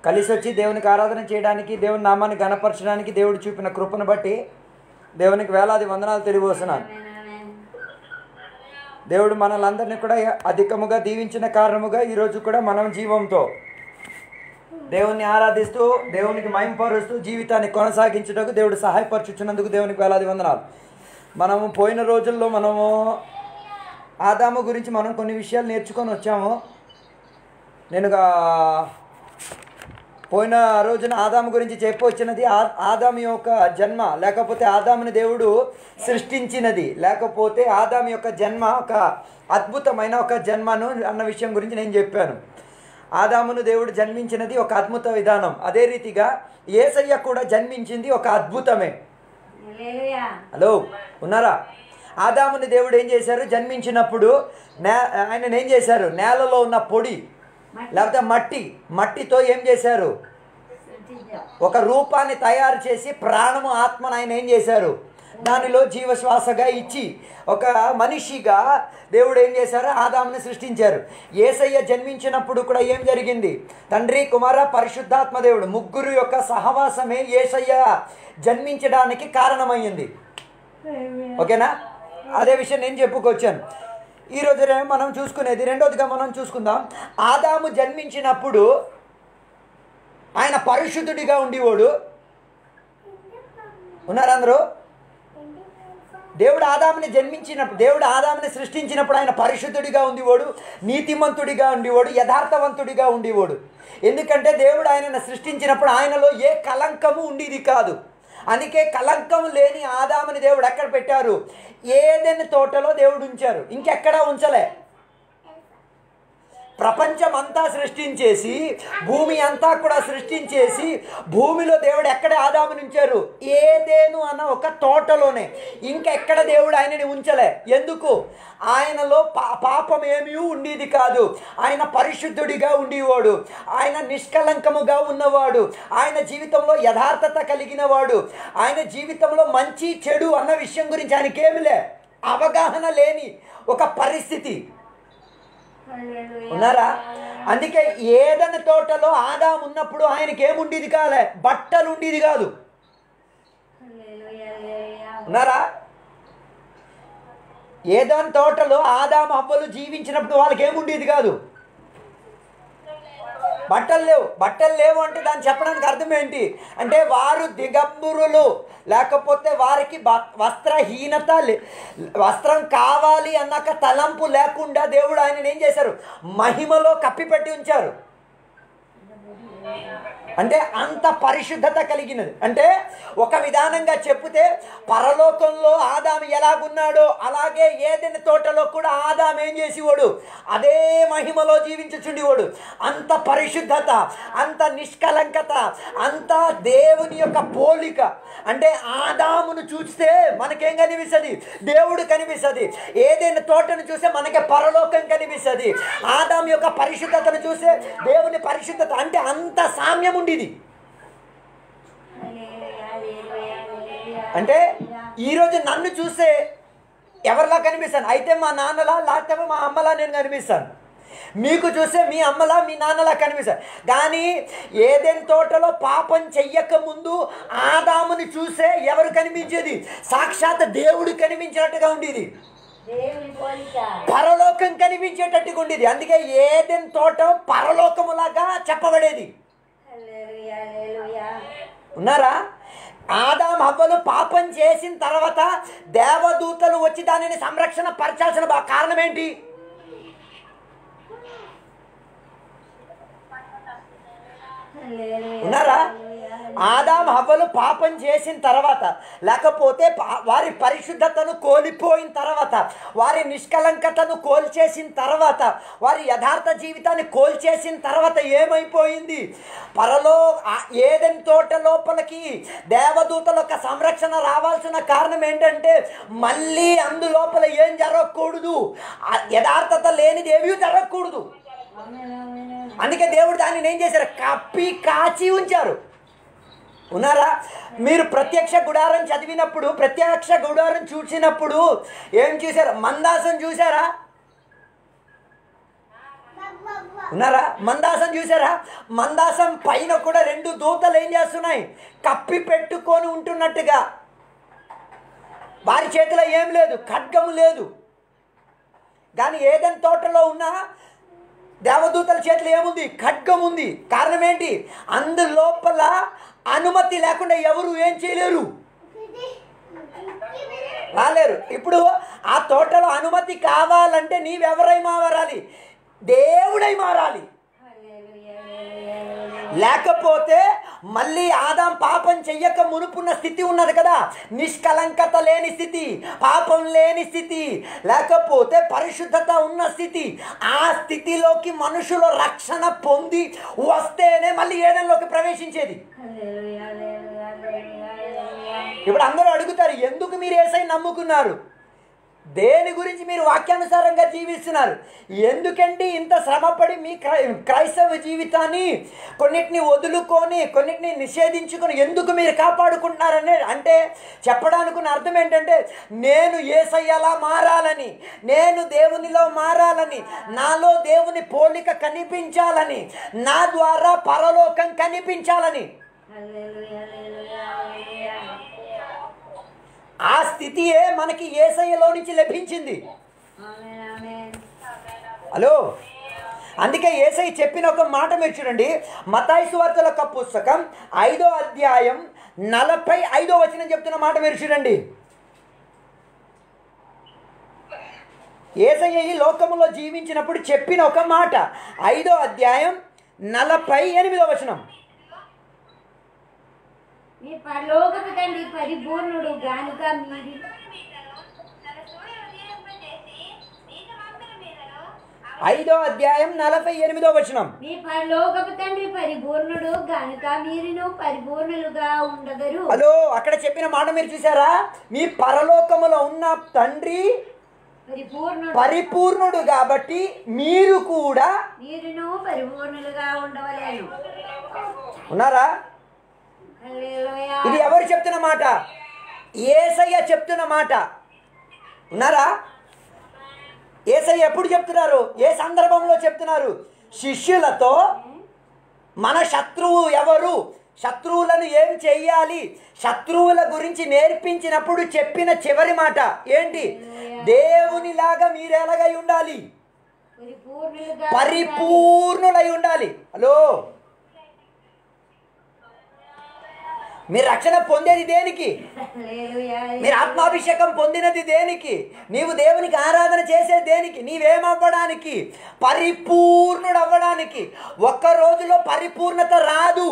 కలిసి వచ్చి దేవునికి ఆరాధన చేయడానికి దేవుని నామాన్ని గణపరచడానికి దేవుడు చూపిన కృపను బట్టి దేవునికి వేలాది వందనాలు తెలియవస్తున్నాను దేవుడు మనలందరినీ కూడా అధికముగా దీవించిన కారణముగా ఈరోజు కూడా మనం జీవంతో దేవుణ్ణి ఆరాధిస్తూ దేవునికి మయంపరుస్తూ జీవితాన్ని కొనసాగించుటకు దేవుడు సహాయపరచుచున్నందుకు దేవునికి వేలాది వందనాలు మనము పోయిన రోజుల్లో మనము ఆదాము గురించి మనం కొన్ని విషయాలు నేర్చుకొని వచ్చాము నేనుగా పోయిన రోజున ఆదాము గురించి చెప్పి వచ్చినది ఆ ఆదాము యొక్క జన్మ లేకపోతే ఆదాముని దేవుడు సృష్టించినది లేకపోతే ఆదాము యొక్క జన్మ ఒక అద్భుతమైన ఒక జన్మను అన్న విషయం గురించి నేను చెప్పాను ఆదామును దేవుడు జన్మించినది ఒక అద్భుత విధానం అదే రీతిగా ఏసయ్య కూడా జన్మించింది ఒక అద్భుతమే హలో ఉన్నారా ఆదాముని దేవుడు ఏం చేశారు జన్మించినప్పుడు నే ఆయన ఏం చేశారు నేలలో ఉన్న పొడి లేకపోతే మట్టి మట్టితో ఏం చేశారు ఒక రూపాన్ని తయారు చేసి ప్రాణము ఆత్మను ఆయన ఏం చేశారు దానిలో జీవశ్వాసగా ఇచ్చి ఒక మనిషిగా దేవుడు ఏం చేశారు ఆదాముని సృష్టించారు ఏసయ్య జన్మించినప్పుడు కూడా ఏం జరిగింది తండ్రి కుమార పరిశుద్ధాత్మ దేవుడు ముగ్గురు యొక్క సహవాసమే ఏసయ్య జన్మించడానికి కారణమైంది ఓకేనా అదే విషయం నేను చెప్పుకొచ్చాను ఈరోజు రే- మనం చూసుకునేది రెండోదిగా మనం చూసుకుందాం ఆదాము జన్మించినప్పుడు ఆయన పరిశుద్ధుడిగా ఉండేవాడు ఉన్నారా అందరూ దేవుడు ఆదాముని జన్మించినప్పుడు దేవుడు ఆదాముని సృష్టించినప్పుడు ఆయన పరిశుద్ధుడిగా ఉండేవాడు నీతిమంతుడిగా ఉండేవాడు యథార్థవంతుడిగా ఉండేవాడు ఎందుకంటే దేవుడు ఆయనను సృష్టించినప్పుడు ఆయనలో ఏ కలంకము ఉండేది కాదు అందుకే కలంకం లేని ఆదాముని దేవుడు ఎక్కడ పెట్టారు ఏదైనా తోటలో దేవుడు ఉంచారు ఇంకెక్కడా ఉంచలే ప్రపంచం అంతా సృష్టించేసి భూమి అంతా కూడా సృష్టించేసి భూమిలో దేవుడు ఎక్కడ ఆదాముని ఉంచారు ఏదేను అన్న ఒక తోటలోనే ఇంకెక్కడ దేవుడు ఆయనని ఉంచలే ఎందుకు ఆయనలో పా పాపం ఏమీ ఉండేది కాదు ఆయన పరిశుద్ధుడిగా ఉండేవాడు ఆయన నిష్కలంకముగా ఉన్నవాడు ఆయన జీవితంలో యథార్థత కలిగిన వాడు ఆయన జీవితంలో మంచి చెడు అన్న విషయం గురించి ఆయనకేమిలే అవగాహన లేని ఒక పరిస్థితి ఉన్నారా అందుకే ఏదైనా తోటలో ఆదాం ఉన్నప్పుడు ఆయనకి ఏముండేది కాలే బట్టలు ఉండేది కాదు ఉన్నారా ఏదైనా తోటలో ఆదాం అవ్వలు జీవించినప్పుడు వాళ్ళకి ఏముండేది కాదు బట్టలు లేవు బట్టలు లేవు అంటే దాన్ని చెప్పడానికి అర్థం ఏంటి అంటే వారు దిగంబరులు లేకపోతే వారికి బ- వస్త్రహీనత లే- వస్త్రం కావాలి అన్నాక తలంపు లేకుండా దేవుడు ఆయన ఏం చేశారు మహిమలో కప్పిపెట్టి ఉంచారు అంటే అంత పరిశుద్ధత కలిగినది అంటే ఒక విధానంగా చెప్తే పరలోకంలో ఆదాం ఎలాగున్నాడో అలాగే ఏదైనా తోటలో కూడా ఆదాం ఏం చేసేవాడు అదే మహిమలో జీవించుచుండేవాడు అంత పరిశుద్ధత అంత నిష్కలంకత అంత దేవుని యొక్క పోలిక అంటే ఆదామును చూస్తే మనకేం కనిపిస్తుంది దేవుడు కనిపిస్తుంది ఏదైనా తోటను చూస్తే మనకి పరలోకం కనిపిస్తుంది ఆదాం యొక్క పరిశుద్ధతను చూస్తే దేవుని పరిశుద్ధత అంటే అంత సామ్యం ఉండేది అంటే ఈరోజు నన్ను చూస్తే ఎవరిలా కనిపిస్తాను అయితే మా నాన్నలా లేకపోతే మా అమ్మలా నేను కనిపిస్తాను మీకు చూస్తే మీ అమ్మలా మీ నాన్నలా కనిపిస్తారు కానీ ఏదైనా తోటలో పాపం చెయ్యక ముందు ఆదాముని చూస్తే ఎవరు కనిపించేది సాక్షాత్ దేవుడు కనిపించినట్టుగా ఉండేది దేవుని పోలిక పరలోకం కనిపించేటట్టుగా ఉండేది అందుకే ఏదైనా తోట పరలోకములాగా చెప్పబడేది హల్లెలూయా హల్లెలూయా ఉన్నారా ఆదాం హవ్వలు పాపం చేసిన తర్వాత దేవదూతలు వచ్చి దానిని సంరక్షణ పరచాల్సిన బా- కారణం ఏంటి హల్లెలూయా ఉన్నారా ఆదాం హవ్వలు పాపం చేసిన తర్వాత లేకపోతే పా- వారి పరిశుద్ధతను కోల్పోయిన తర్వాత వారి నిష్కలంకతను కోల్చేసిన తర్వాత వారి యథార్థ జీవితాన్ని కోల్చేసిన తర్వాత ఏమైపోయింది పరలో ఆ- ఏదెన్ తోట లోపలికి దేవదూతల యొక్క సంరక్షణ రావాల్సిన కారణం ఏంటంటే మళ్ళీ అందులోపల ఏం జరగకూడదు ఆ యథార్థత లేనిది ఏమీ జరగకూడదు ఆమేన్ ఆమేన్ అందుకే దేవుడు దానిని ఏం చేశారు కప్పి కాచి ఉంచారు ఉన్నారా మీరు ప్రత్యక్ష గుడారం చదివినప్పుడు ప్రత్యక్ష గుడారం చూసినప్పుడు ఏం చూశారు మందాసం చూసారా ఉన్నారా మందాసం చూసారా మందాసం పైన కూడా రెండు దూతలు ఏం చేస్తున్నాయి కప్పి పెట్టుకొని ఉంటున్నట్టుగా వారి చేతిలో ఏం లేదు ఖడ్గము లేదు కానీ ఏదైనా తోటలో ఉన్న దేవదూతల చేతిలో ఏముంది ఖడ్గం ఉంది కారణం ఏంటి అందులోపల అనుమతి లేకుండా ఎవరు ఏం చేయలేరు రాలేరు ఇప్పుడు ఆ తోటలో అనుమతి కావాలంటే నీవెవరై మారాలి దేవుడై మారాలి హల్లెలూయా, హల్లెలూయా, హల్లెలూయా. లేకపోతే మళ్ళీ ఆదాం పాపం చెయ్యక మునుపున్న స్థితి ఉన్నది కదా నిష్కలంకత లేని స్థితి పాపం లేని స్థితి లేకపోతే పరిశుద్ధత ఉన్న స్థితి ఆ స్థితిలోకి మనుషులు రక్షణ పొంది వస్తేనే మళ్ళీ ఏదైనాలోకి ప్రవేశించేది హల్లెలూయా, హల్లెలూయా, హల్లెలూయా, హల్లెలూయా. ఇప్పుడు అందరూ అడుగుతారు ఎందుకు మీరు ఏసై నమ్ముకున్నారు దేని గురించి మీరు వాక్యానుసారంగా జీవిస్తున్నారు ఎందుకండి ఇంత శ్రమపడి మీ క్రై క్రైస్తవ జీవితాన్ని కొన్నిటిని వదులుకొని కొన్నిటిని నిషేధించుకొని ఎందుకు మీరు కాపాడుకుంటున్నారనే అంటే చెప్పడానికి ఉన్న అర్థం ఏంటంటే నేను ఏసయ్యలా మారాలని నేను దేవునిలో మారాలని నాలో దేవుని పోలిక కనిపించాలని నా ద్వారా పరలోకం కనిపించాలని హల్లెలూయా, హల్లెలూయా, హల్లెలూయా. ఆ స్థితియే మనకి ఏసయ్యలో నుంచి లభించింది ఆమేన్, ఆమేన్. హలో అందుకే ఏసై చెప్పిన ఒక మాట మీరు చూడండి మతాయి సువార్తల యొక్క పుస్తకం ఐదో అధ్యాయం నలభై ఐదో వచనం చెప్తున్న మాట మీరు చూడండి ఏసయ్య ఈ లోకములో జీవించినప్పుడు చెప్పిన ఒక మాట ఐదో అధ్యాయం నలభై ఎనిమిదో వచనం మీ పరలోకపు తండ్రి పరిపూర్ణుడు గానుక మీది ఐదో అధ్యాయం నలభై ఎనిమిదో వచనం మీ పరలోకపు తండ్రి పరిపూర్ణుడు గనుక మీరును పరిపూర్ణులుగా ఉండగరు హలో అక్కడ చెప్పిన మాట మీరు చూసారా మీ పరలోకములో ఉన్న తండ్రి పరిపూర్ణుడు పరిపూర్ణుడు కాబట్టి మీరు కూడా మీరును పరిపూర్ణులుగా ఉండవలేను ఉన్నారా హల్లెలూయా. ఇది ఎవరు చెప్తున్న మాట ఏసయ్య చెప్తున్న మాట ఉన్నారా ఏసయ్య ఎప్పుడు చెప్తున్నారు ఏ సందర్భంలో చెప్తున్నారు శిష్యులతో మన శత్రువు ఎవరు శత్రువులను ఏం చెయ్యాలి శత్రువుల గురించి నేర్పించినప్పుడు చెప్పిన చివరి మాట ఏంటి దేవునిలాగా మీరు ఎలాగై ఉండాలి పరిపూర్ణులుగా పరిపూర్ణులై ఉండాలి హలో మీరు రక్షణ పొందేది దేనికి హల్లెలూయా. మీరు ఆత్మాభిషేకం పొందినది దేనికి నీవు దేవునికి ఆరాధన చేసే దేనికి నీవేమవ్వడానికి పరిపూర్ణుడు అవ్వడానికి ఒక్క రోజులో పరిపూర్ణత రాదు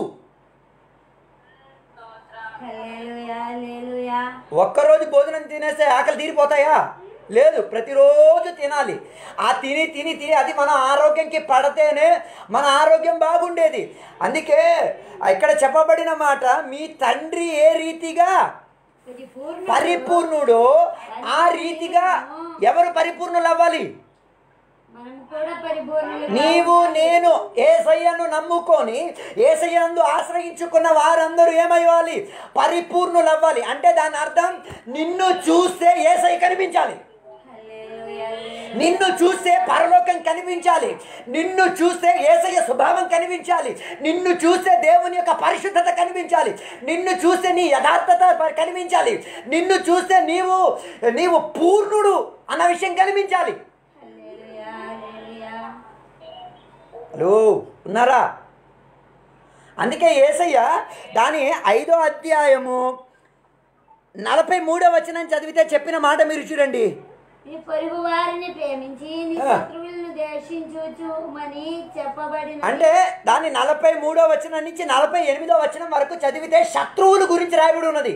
హల్లెలూయా, హల్లెలూయా. ఒక్కరోజు భోజనం తినేస్తే ఆకలి తీరిపోతాయా లేదు ప్రతిరోజు తినాలి ఆ తిని తిని తిని అది మన ఆరోగ్యంకి పడితేనే మన ఆరోగ్యం బాగుండేది అందుకే ఇక్కడ చెప్పబడిన మాట మీ తండ్రి ఏ రీతిగా పరిపూర్ణుడు పరిపూర్ణుడు ఆ రీతిగా ఎవరు పరిపూర్ణులు అవ్వాలి మనం కూడా పరిపూర్ణులుగా నీవు నేను ఏసయ్యను నమ్ముకొని ఏసయ్యందు ఆశ్రయించుకున్న వారందరూ ఏమయ్యాలి పరిపూర్ణులు అవ్వాలి అంటే దాని అర్థం నిన్ను చూస్తే ఏసై కనిపించాలి హల్లెలూయా, హల్లెలూయా. నిన్ను చూస్తే పరలోకం కనిపించాలి నిన్ను చూస్తే ఏసయ్య స్వభావం కనిపించాలి నిన్ను చూస్తే దేవుని యొక్క పరిశుద్ధత కనిపించాలి నిన్ను చూస్తే నీ యథార్థత ప- కనిపించాలి నిన్ను చూస్తే నీవు నీవు పూర్ణుడు అన్న విషయం కనిపించాలి హల్లెలూయా, హల్లెలూయా. హలో ఉన్నారా అందుకే ఏసయ్య దాని ఐదో అధ్యాయము నలభై మూడో వచనం చదివితే చెప్పిన మాట మీరు చూడండి నీ పొరుగు వారిని ప్రేమించి నీ ఆ. శత్రువులను ద్వేషించుచుమని చెప్పబడిన అంటే దాన్ని నలభై మూడో వచనం నుంచి నలభై ఎనిమిదో వచనం వరకు చదివితే శత్రువుల గురించి రాయబడి ఉన్నది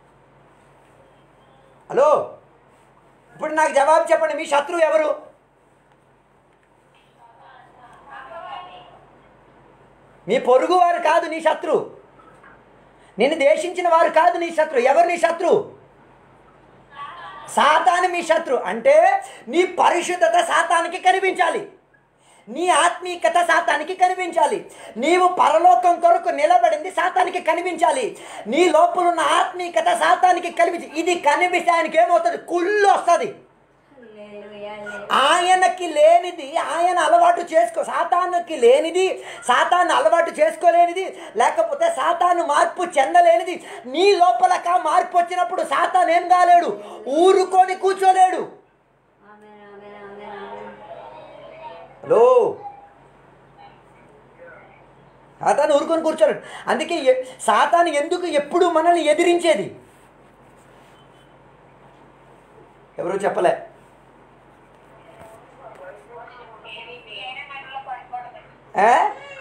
హలో ఇప్పుడు నాకు జవాబు చెప్పండి మీ శత్రువు ఎవరు మీ పొరుగు వారు కాదు నీ శత్రువు నిన్ను దేశించిన వారు కాదు నీ శత్రువు ఎవరు నీ శత్రువు సాతాను మీ శత్రు అంటే నీ పరిశుద్ధత సాతానికి కనిపించాలి నీ ఆత్మీయత సాతానికి కనిపించాలి నీవు పరలోకం కొరకు నిలబడింది సాతానికి కనిపించాలి నీ లోపల ఉన్న ఆత్మీయత సాతానికి కనిపించి ఇది కనిపిస్తే ఆయనకి ఏమవుతుంది కుళ్ళు వస్తుంది హల్లెలూయా, ఆయనకి లేనిది ఆయన అలవాటు చేసుకో సాతానుకి లేనిది సాతాను అలవాటు చేసుకోలేనిది లేకపోతే సాతాను మార్పు చెందలేనిది నీ లోపలక మార్పు వచ్చినప్పుడు సాతాను ఏం కాలేడు ఊరుకొని కూర్చోలేడు హలో సాతాను ఊరుకొని కూర్చోలేడు అందుకే ఎ- సాతాను ఎందుకు ఎప్పుడు మనల్ని ఎదిరించేది ఎవరు చెప్పలే ఏ?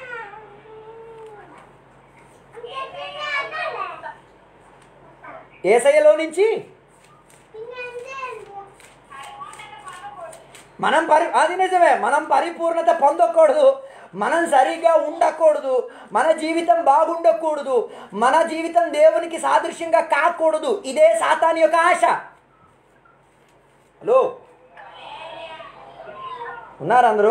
ఏసయ్యలో నుంచి మనం పరి అది నిజమే మనం పరిపూర్ణత పొందకూడదు మనం సరిగా ఉండకూడదు మన జీవితం బాగుండకూడదు మన జీవితం దేవునికి సాదృశ్యంగా కాకూడదు ఇదే సాతాని యొక్క ఆశ హలో ఉన్నారు అందరూ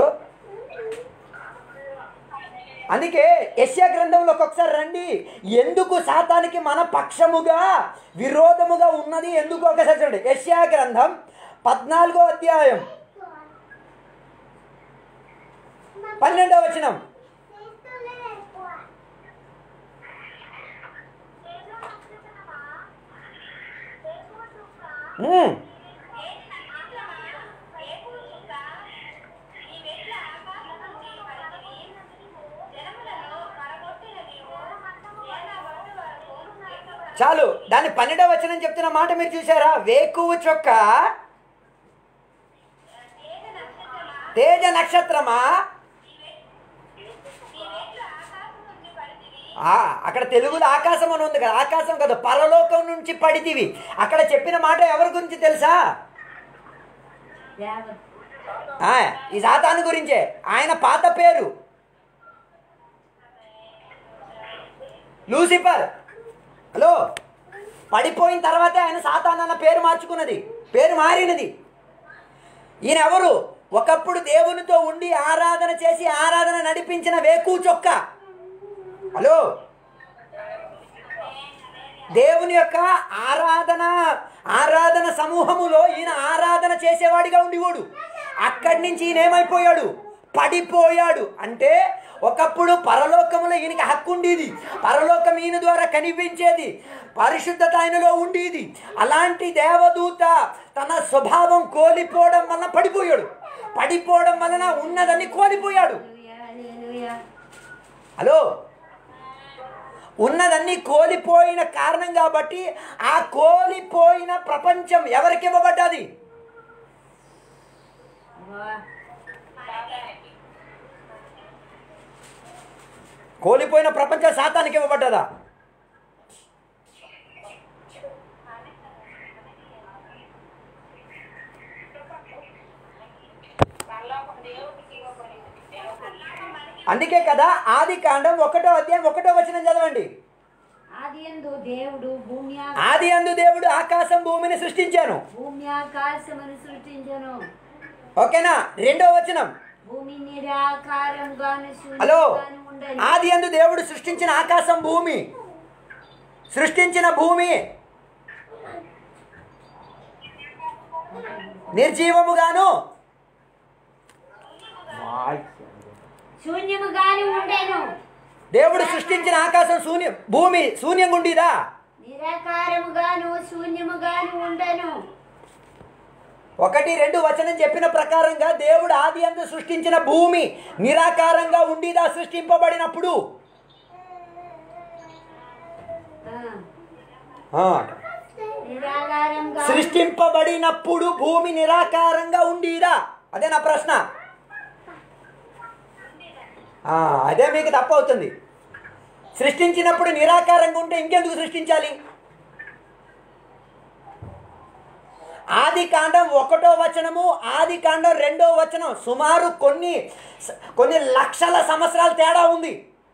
అందుకే యశ్యా గ్రంథంలో ఒక్కొక్కసారి రండి ఎందుకు సాతానికి మన పక్షముగా విరోధముగా ఉన్నది ఎందుకు ఒకసారి చూడండి యశ్యా గ్రంథం పద్నాలుగో అధ్యాయం పన్నెండవ వచనం ఉమ్. చాలు దాని పన్నెండవ వచనం చెప్తున్న మాట మీరు చూసారా వేకువ చొక్క తేజ నక్షత్రమా ఆ, అక్కడ తెలుగులో ఆకాశం అని ఉంది కదా ఆకాశం కదా పరలోకం నుంచి పడితివి అక్కడ చెప్పిన మాట ఎవరి గురించి తెలుసా ఆ, ఈ సాతాను గురించే ఆయన పాత పేరు లూసిఫర్ హలో పడిపోయిన తర్వాతే ఆయన సాతాన్ అన్న పేరు మార్చుకున్నది పేరు మారినది ఈయన ఎవరు ఒకప్పుడు దేవునితో ఉండి ఆరాధన చేసి ఆరాధన నడిపించిన వేకు చొక్క హలో దేవుని యొక్క ఆరాధన ఆరాధన సమూహములో ఈయన ఆరాధన చేసేవాడిగా ఉండేవాడు అక్కడి నుంచి ఈయన ఏమైపోయాడు పడిపోయాడు అంటే ఒకప్పుడు పరలోకములో ఈయనకి హక్కు ఉండేది పరలోకం ఈయన ద్వారా కనిపించేది పరిశుద్ధత ఆయనలో ఉండేది అలాంటి దేవదూత తన స్వభావం కోల్పోవడం వలన పడిపోయాడు పడిపోవడం వలన ఉన్నదాన్ని కోల్పోయాడు హలో ఉన్నదన్నీ కోల్పోయిన కారణం కాబట్టి ఆ కోల్పోయిన ప్రపంచం ఎవరికి ఇవ్వబడ్డది కోల్పోయిన ప్రపంచం శాతానికి ఇవ్వబడ్డదా అందుకే కదా ఆది కాండం ఒకటో అధ్యాయం ఒకటో వచనం చదవండి ఆది యందు దేవుడు భూమి ఆ- ఆది అందు దేవుడు ఆకాశం భూమిని సృష్టించాను భూమి ఆకాశమును సృష్టించను ఓకేనా రెండో వచనం భూమి నిరాకారంగాను హలో శూన్యంగాను ఉండను ఆది అందు దేవుడు సృష్టించిన ఆకాశం భూమి సృష్టించిన భూమి నిర్జీవముగాను శూన్యముగాను ఉండెను దేవుడు సృష్టించిన ఆకాశం శూన్యం భూమి శూన్యంగా ఉండేదా నిరాకారముగాను శూన్యముగాను ఉండను ఒకటి రెండు వచనం చెప్పిన ప్రకారంగా దేవుడు ఆది అందు సృష్టించిన భూమి నిరాకారంగా ఉండేదా సృష్టింపబడినప్పుడు ఆ, ఆ. నిరాకారంగా సృష్టింపబడినప్పుడు భూమి నిరాకారంగా ఉండేదా అదే నా ప్రశ్న ఆ, అదే మీకు తప్పవుతుంది సృష్టించినప్పుడు నిరాకారంగా ఉంటే ఇంకెందుకు సృష్టించాలి ఆది కాండం ఒకటో వచనము ఆది కాండం రెండో వచనం సుమారు కొన్ని కొన్ని లక్షల సంవత్సరాల తేడా ఉంది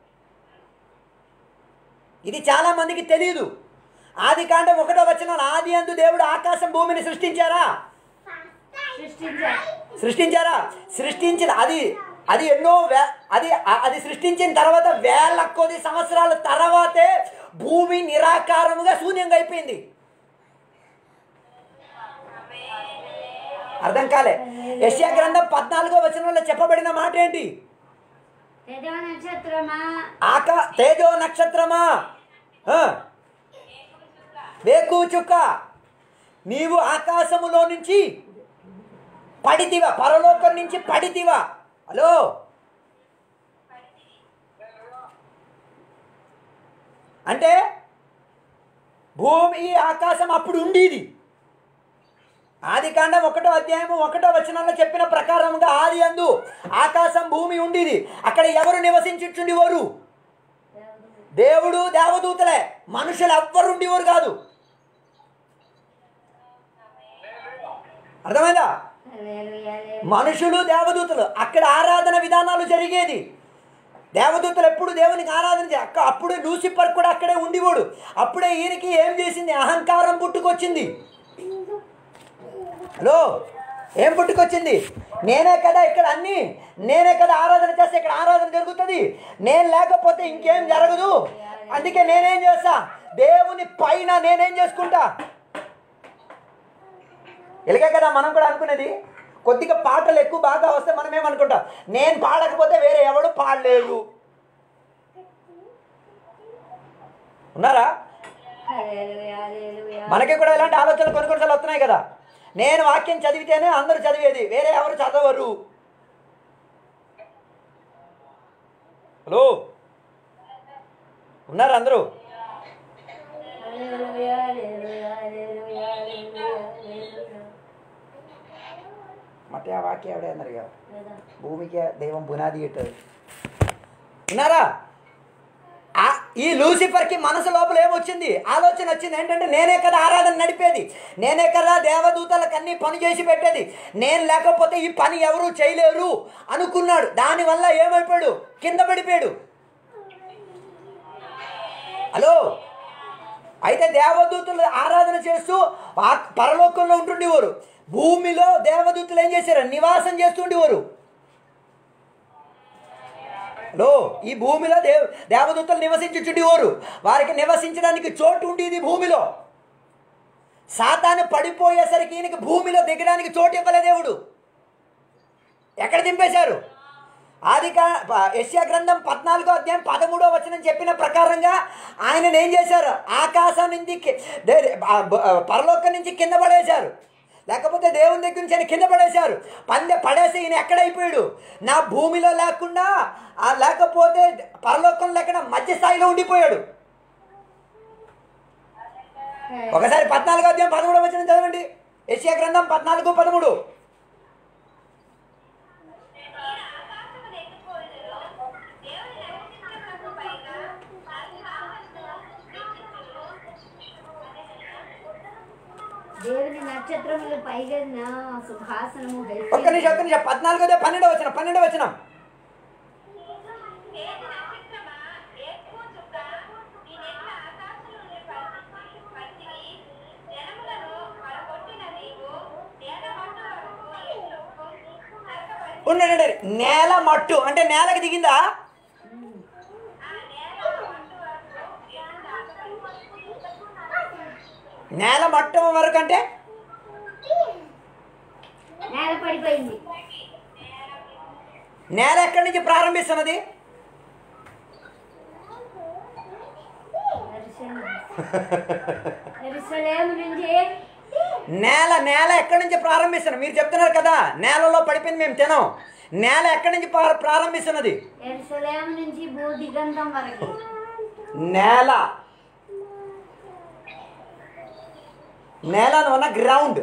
ఇది చాలా మందికి తెలియదు ఆది కాండం ఒకటో వచనం ఆది అందు దేవుడు ఆకాశం భూమిని సృష్టించారా సృష్టించారు సృష్టించారా సృష్టించిన అది అది ఎన్నో వే అది అ- అది సృష్టించిన తర్వాత వేల కొద్ది సంవత్సరాల తర్వాతే భూమి నిరాకారముగా శూన్యంగా అయిపోయింది అర్థం కాలే యశ్యా గ్రంథం పద్నాలుగో వచనంలో చెప్పబడిన మాట ఏంటి ఏదో నక్షత్రమా ఆకా తేజో నక్షత్రమా ఆ. వేకు చుక్క నీవు ఆకాశములో నుంచి పడితివా పరలోకం నుంచి పడితివా హలో అంటే భూమి ఆకాశం అప్పుడు ఉండేది ఆది కాండం ఒకటో అధ్యాయము ఒకటో వచనంలో చెప్పిన ప్రకారంగా ఆది అందు ఆకాశం భూమి ఉండేది అక్కడ ఎవరు నివసించుచుండేవారు దేవుడు దేవదూతలే మనుషులు ఎవ్వరు ఉండేవారు కాదు అర్థమైందా హల్లెలూయా, హల్లెలూయా. మనుషులు దేవదూతలు అక్కడ ఆరాధన విధానాలు జరిగేది దేవదూతలు ఎప్పుడు దేవునికి ఆరాధన చే అక్క అప్పుడే లూసిఫర్ కూడా అక్కడే ఉండేవాడు అప్పుడే ఈయనకి ఏం చేసింది అహంకారం పుట్టుకొచ్చింది హలో ఏం పుట్టుకొచ్చింది నేనే కదా ఇక్కడ అన్ని నేనే కదా ఆరాధన చేస్తే ఇక్కడ ఆరాధన జరుగుతుంది నేను లేకపోతే ఇంకేం జరగదు అందుకే నేనేం చేస్తా దేవుని పైన నేనేం చేసుకుంటా ఇలాగే కదా మనం కూడా అనుకునేది కొద్దిగా పాటలు ఎక్కువ బాగా వస్తే మనం ఏమనుకుంటాం నేను పాడకపోతే వేరే ఎవడు పాడలేడు ఉన్నారా హల్లెలూయా, హల్లెలూయా. మనకి కూడా ఇలాంటి ఆలోచనలు కొన్ని కొన్నిసార్లు వస్తున్నాయి కదా నేను వాక్యం చదివితేనే అందరూ చదివేది వేరే ఎవరు చదవరు హలో ఉన్నారు అందరూ హల్లెలూయా, హల్లెలూయా, హల్లెలూయా, హల్లెలూయా, హల్లెలూయా. మట్టి ఆ వాక్యం ఎవడే అన్నారు ఇక లేదా? భూమికి దైవం పునాది ఇట్టదు విన్నారా ఆ ఈ లూసిఫర్కి మనసు లోపల ఏమొచ్చింది ఆలోచన వచ్చింది ఏంటంటే నేనే కదా ఆరాధన నడిపేది నేనే కదా దేవదూతలకు అన్ని పని చేసి పెట్టేది నేను లేకపోతే ఈ పని ఎవరు చేయలేరు అనుకున్నాడు దానివల్ల ఏమైపోయాడు కింద పడిపోయాడు హలో అయితే దేవదూతలు ఆరాధన చేస్తూ ఆ పరలోకంలో ఉంటుండేవారు భూమిలో దేవదూతలు ఏం చేశారు నివాసం చేస్తుండేవారు హలో ఈ భూమిలో దేవ దేవదూతలు నివసించుచుండేవారు వారికి నివసించడానికి చోటు ఉండేది భూమిలో సాతాను పడిపోయేసరికి ఈయనకి భూమిలో దిగడానికి చోటు ఇవ్వలే దేవుడు ఎక్కడ దింపేశారు ఆది కా యశ్యా గ్రంథం పద్నాలుగో అధ్యాయం పదమూడో వచనం చెప్పిన ప్రకారంగా ఆయన ఏం చేశారు ఆకాశం నుంచి కి- దే- ఆ బ- ఆ పరలోకం నుంచి కింద పడేశారు లేకపోతే దేవుని దగ్గర నుంచి ఆయన కింద పడేశారు పందె పడేసి ఈయన ఎక్కడైపోయాడు నా భూమిలో లేకుండా ఆ లేకపోతే పరలోకం లేకుండా మధ్య స్థాయిలో ఉండిపోయాడు ఒకసారి పద్నాలుగో అధ్యాయం పదమూడో వచనం చదవండి యశ్యా గ్రంథం పద్నాలుగు పదమూడు దేవుని నక్షత్రములు పైగా నా సింహాసనము ఒక్క నిమిషం ఒక్క నిమిషం పద్నాలుగోదే పన్నెండో వచ్చిన పన్నెండో వచ్చిన ఉండండి నేల మట్టు అంటే నేలకి దిగిందా నేల మట్టం వరకు అంటే నేల పడిపోయింది నేల ఎక్కడి నుంచి ప్రారంభిస్తున్నది ఎరుసలేము నుంచి నేల నేల ఎక్కడి నుంచి ప్రారంభిస్తున్నది మీరు చెప్తున్నారు కదా నేలలో పడిపోయింది మేము తినం నేల ఎక్కడి నుంచి ప్రా- ప్రారంభిస్తున్నది ఎరుసలేము నుంచి భూ దిగంతం వరకు నేల నేల ఉన్న గ్రౌండ్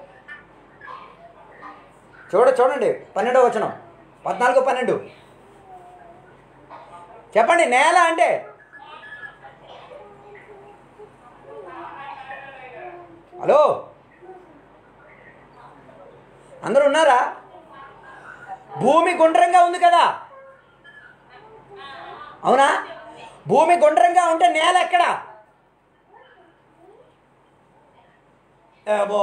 చూడ చూడండి పన్నెండో వచనం పద్నాలుగు పన్నెండు చెప్పండి నేల అంటే హలో అందరూ ఉన్నారా భూమి గుండ్రంగా ఉంది కదా అవునా భూమి గుండ్రంగా ఉంటే నేల ఎక్కడ ఏమో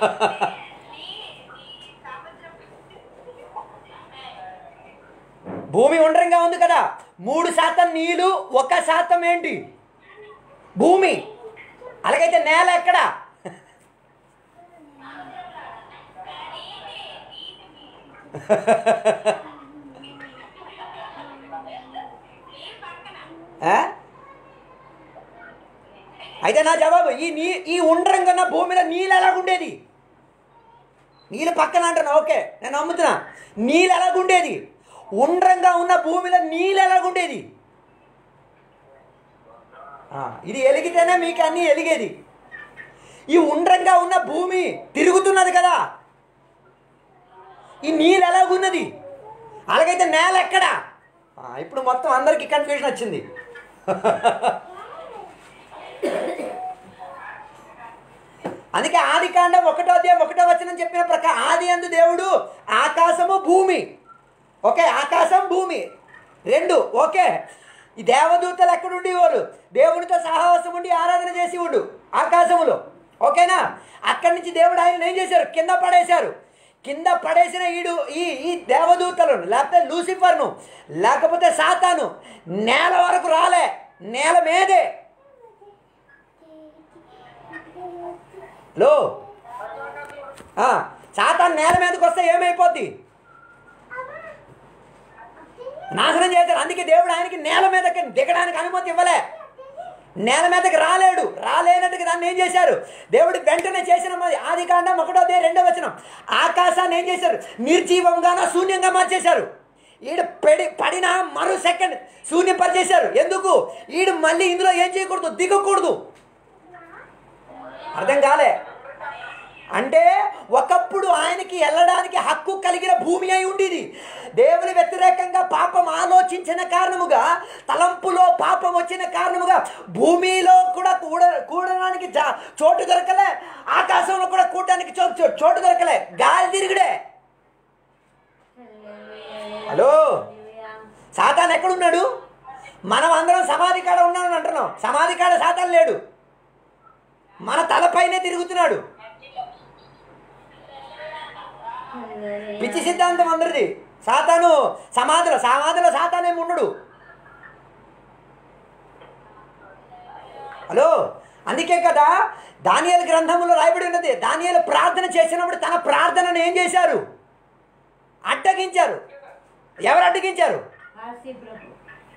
భూమి గుండ్రంగా ఉంది కదా మూడు శాతం నీళ్ళు ఒక శాతం ఏంటి భూమి అలాగైతే నేల ఎక్కడ ఆ? అయితే నా జవాబు ఈ నీ ఈ ఉండ్రంగా ఉన్న భూమిలో నీళ్ళు ఎలాగుండేది నీళ్ళు పక్కన అంటున్నా ఓకే నేను నమ్ముతున్నా నీళ్ళు ఎలాగుండేది ఉండ్రంగా ఉన్న భూమిలో నీళ్ళు ఎలాగుండేది ఆ, ఇది ఎలిగితేనే మీకు అన్నీ ఎలిగేది ఈ ఉండ్రంగా ఉన్న భూమి తిరుగుతున్నది కదా ఈ నీళ్ళు ఎలాగున్నది అలాగైతే నేల ఎక్కడా ఆ, ఇప్పుడు మొత్తం అందరికీ కన్ఫ్యూజన్ వచ్చింది అందుకే ఆది కాండం ఒకటో అధ్యాయం ఒకటో వచనం చెప్పిన ప్రకారం ఆది అందు దేవుడు ఆకాశము భూమి ఓకే ఆకాశం భూమి రెండు ఓకే ఈ దేవదూతలు ఎక్కడుండి వారు దేవునితో సహవాసం ఉండి ఆరాధన చేసి ఉండు ఆకాశములో ఓకేనా అక్కడి నుంచి దేవుడు ఆయన ఏం చేశారు కింద పడేశారు కింద పడేసిన ఈడు ఈ ఈ దేవదూతలను లేకపోతే లూసిఫర్ను లేకపోతే సాతాను నేల వరకు రాలే నేల మీదే లో ఆ, సాతాన్ నేల మీదకి వస్తే ఏమైపోద్ది నాశనం చేశారు అందుకే దేవుడు ఆయనకి నేల మీదకి దిగడానికి అనుమతి ఇవ్వలే నేల మీదకి రాలేడు రాలేనట్టుగా దాన్ని ఏం చేశారు దేవుడు వెంటనే చేసిన మరి ఆది కాండం ఒకటో దే రెండో వచనం ఆకాశాన్ని ఏం చేశారు నిర్జీవంగాన శూన్యంగా మార్చేశారు ఈడు పెడి పడిన మరో సెకండ్ శూన్యపరిచేశారు ఎందుకు ఈడు మళ్ళీ ఇందులో ఏం చేయకూడదు దిగకూడదు అర్థం కాలే అంటే ఒకప్పుడు ఆయనకి వెళ్ళడానికి హక్కు కలిగిన భూమి అయి ఉండేది దేవుని వ్యతిరేకంగా పాపం ఆలోచించిన కారణముగా తలంపులో పాపం వచ్చిన కారణముగా భూమిలో కూడా కూడ కూడడానికి జా- చోటు దొరకలే ఆకాశంలో కూడా కూడడానికి చోటు చోటు- చోటు దొరకలే గాలి తిరుగుడే హలో సాతాన్ ఎక్కడున్నాడు మనం అందరం సమాధి కాడ ఉన్నామని అంటున్నాం సమాధి కాడ సాతాన్ లేడు మన తలపైనే తిరుగుతున్నాడు పిచ్చి సిద్ధాంతం అందరిది సాతాను సమాధిలో సమాధిలో సాతానేమి ఉండడు హలో అందుకే కదా దానియేలు గ్రంథంలో రాయబడి ఉన్నది దానియేలు ప్రార్థన చేసినప్పుడు తన ప్రార్థనను ఏం చేశారు అడ్డగించారు ఎవరు అడ్డగించారు ఆర్సీ ప్రభు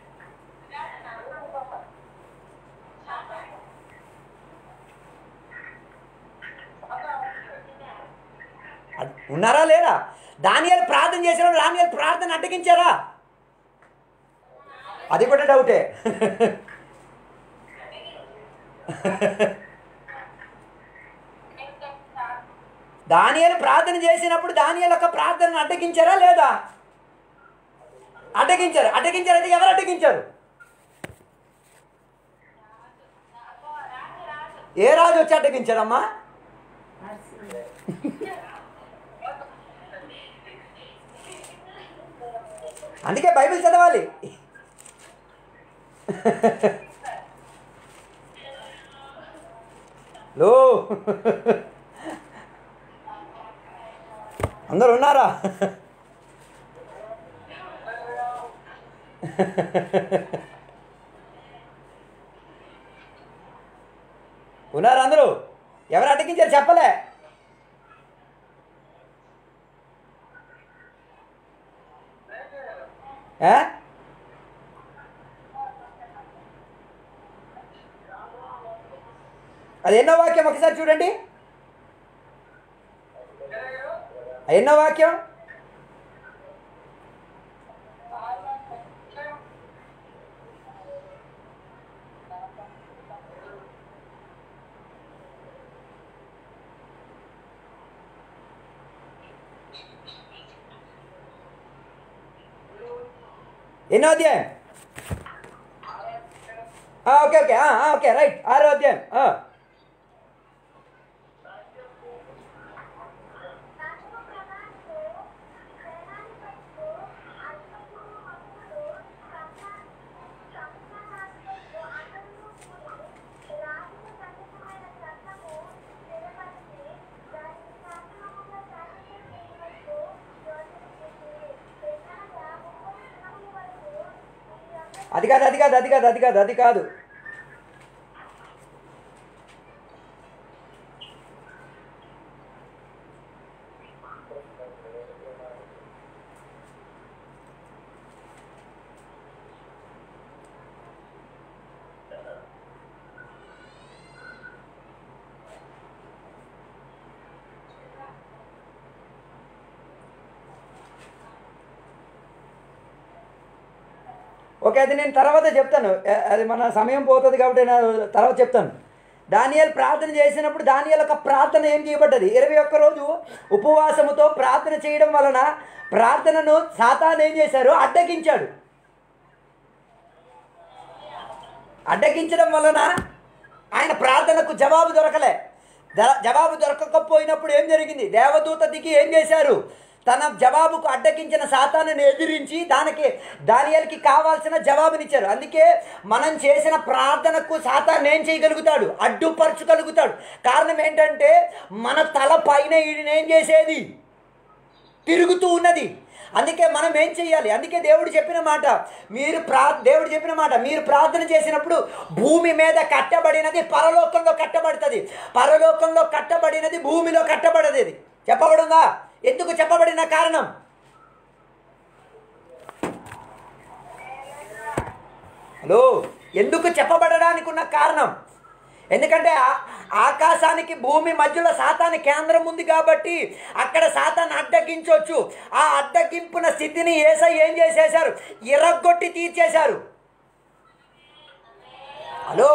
అడ్- ఉన్నారా లేరా దానియాలు ప్రార్థన చేసినప్పుడు దానియాలు ప్రార్థన అడ్డగించారా అది కూడా డౌటే దానియాలు ప్రార్థన చేసినప్పుడు దానియాలు ఒక ప్రార్థనను అడ్డగించారా లేదా అడ్డగించారు అడ్డగించారు అంటే ఎవరు అడ్డగించారు ఏ రాజు వచ్చి అడ్డగించాడమ్మా ఆర్సీ అందుకే బైబిల్ చదవాలి లో అందరు ఉన్నారా ఉన్నారు అందరూ ఎవరు అటకించారు చెప్పలే ఏ? అది ఎన్నో వాక్యం ఒకసారి చూడండి ఎన్నో వాక్యం ఎన్నో అధ్యాయం ఆ, ఓకే ఓకే ఆ, ఆ, ఓకే రైట్ ఆరో అధ్యాయం ఆ. అది కాదు అది కాదు అది కాదు అది కాదు అది కాదు ఓకే అది నేను తర్వాత చెప్తాను ఎ- అది మన సమయం పోతుంది కాబట్టి నేను తర్వాత చెప్తాను దానియాలు ప్రార్థన చేసినప్పుడు దానియాల యొక్క ప్రార్థన ఏం చేయబడ్డది ఇరవై ఒక్క రోజు ఉపవాసముతో ప్రార్థన చేయడం వలన ప్రార్థనను సాతాన్ ఏం చేశారు అడ్డగించాడు అడ్డగించడం వలన ఆయన ప్రార్థనకు జవాబు దొరకలే ద- జవాబు దొరకకపోయినప్పుడు ఏం జరిగింది దేవదూత దిగి ఏం చేశారు తన జవాబుకు అడ్డగించిన సాతానుని ఎదిరించి దానికి దానియాలకి కావాల్సిన జవాబునిచ్చారు అందుకే మనం చేసిన ప్రార్థనకు సాతాన్ ఏం చేయగలుగుతాడు అడ్డుపరచగలుగుతాడు కారణం ఏంటంటే మన తల పైన ఈయన ఏం చేసేది తిరుగుతూ ఉన్నది అందుకే మనం ఏం చెయ్యాలి అందుకే దేవుడు చెప్పిన మాట మీరు ప్రా దేవుడు చెప్పిన మాట మీరు ప్రార్థన చేసినప్పుడు భూమి మీద కట్టబడినది పరలోకంలో కట్టబడుతుంది పరలోకంలో కట్టబడినది భూమిలో కట్టబడది చెప్పబడుందా ఎందుకు చెప్పబడిన కారణం హలో ఎందుకు చెప్పబడడానికి ఉన్న కారణం ఎందుకంటే ఆ- ఆకాశానికి భూమి మధ్యలో సాతాని కేంద్రం ఉంది కాబట్టి అక్కడ సాతాన్ని అడ్డగించవచ్చు ఆ అడ్డగింపున స్థితిని ఏసై ఏం చేసేశారు ఇరగొట్టి తీర్చేశారు హలో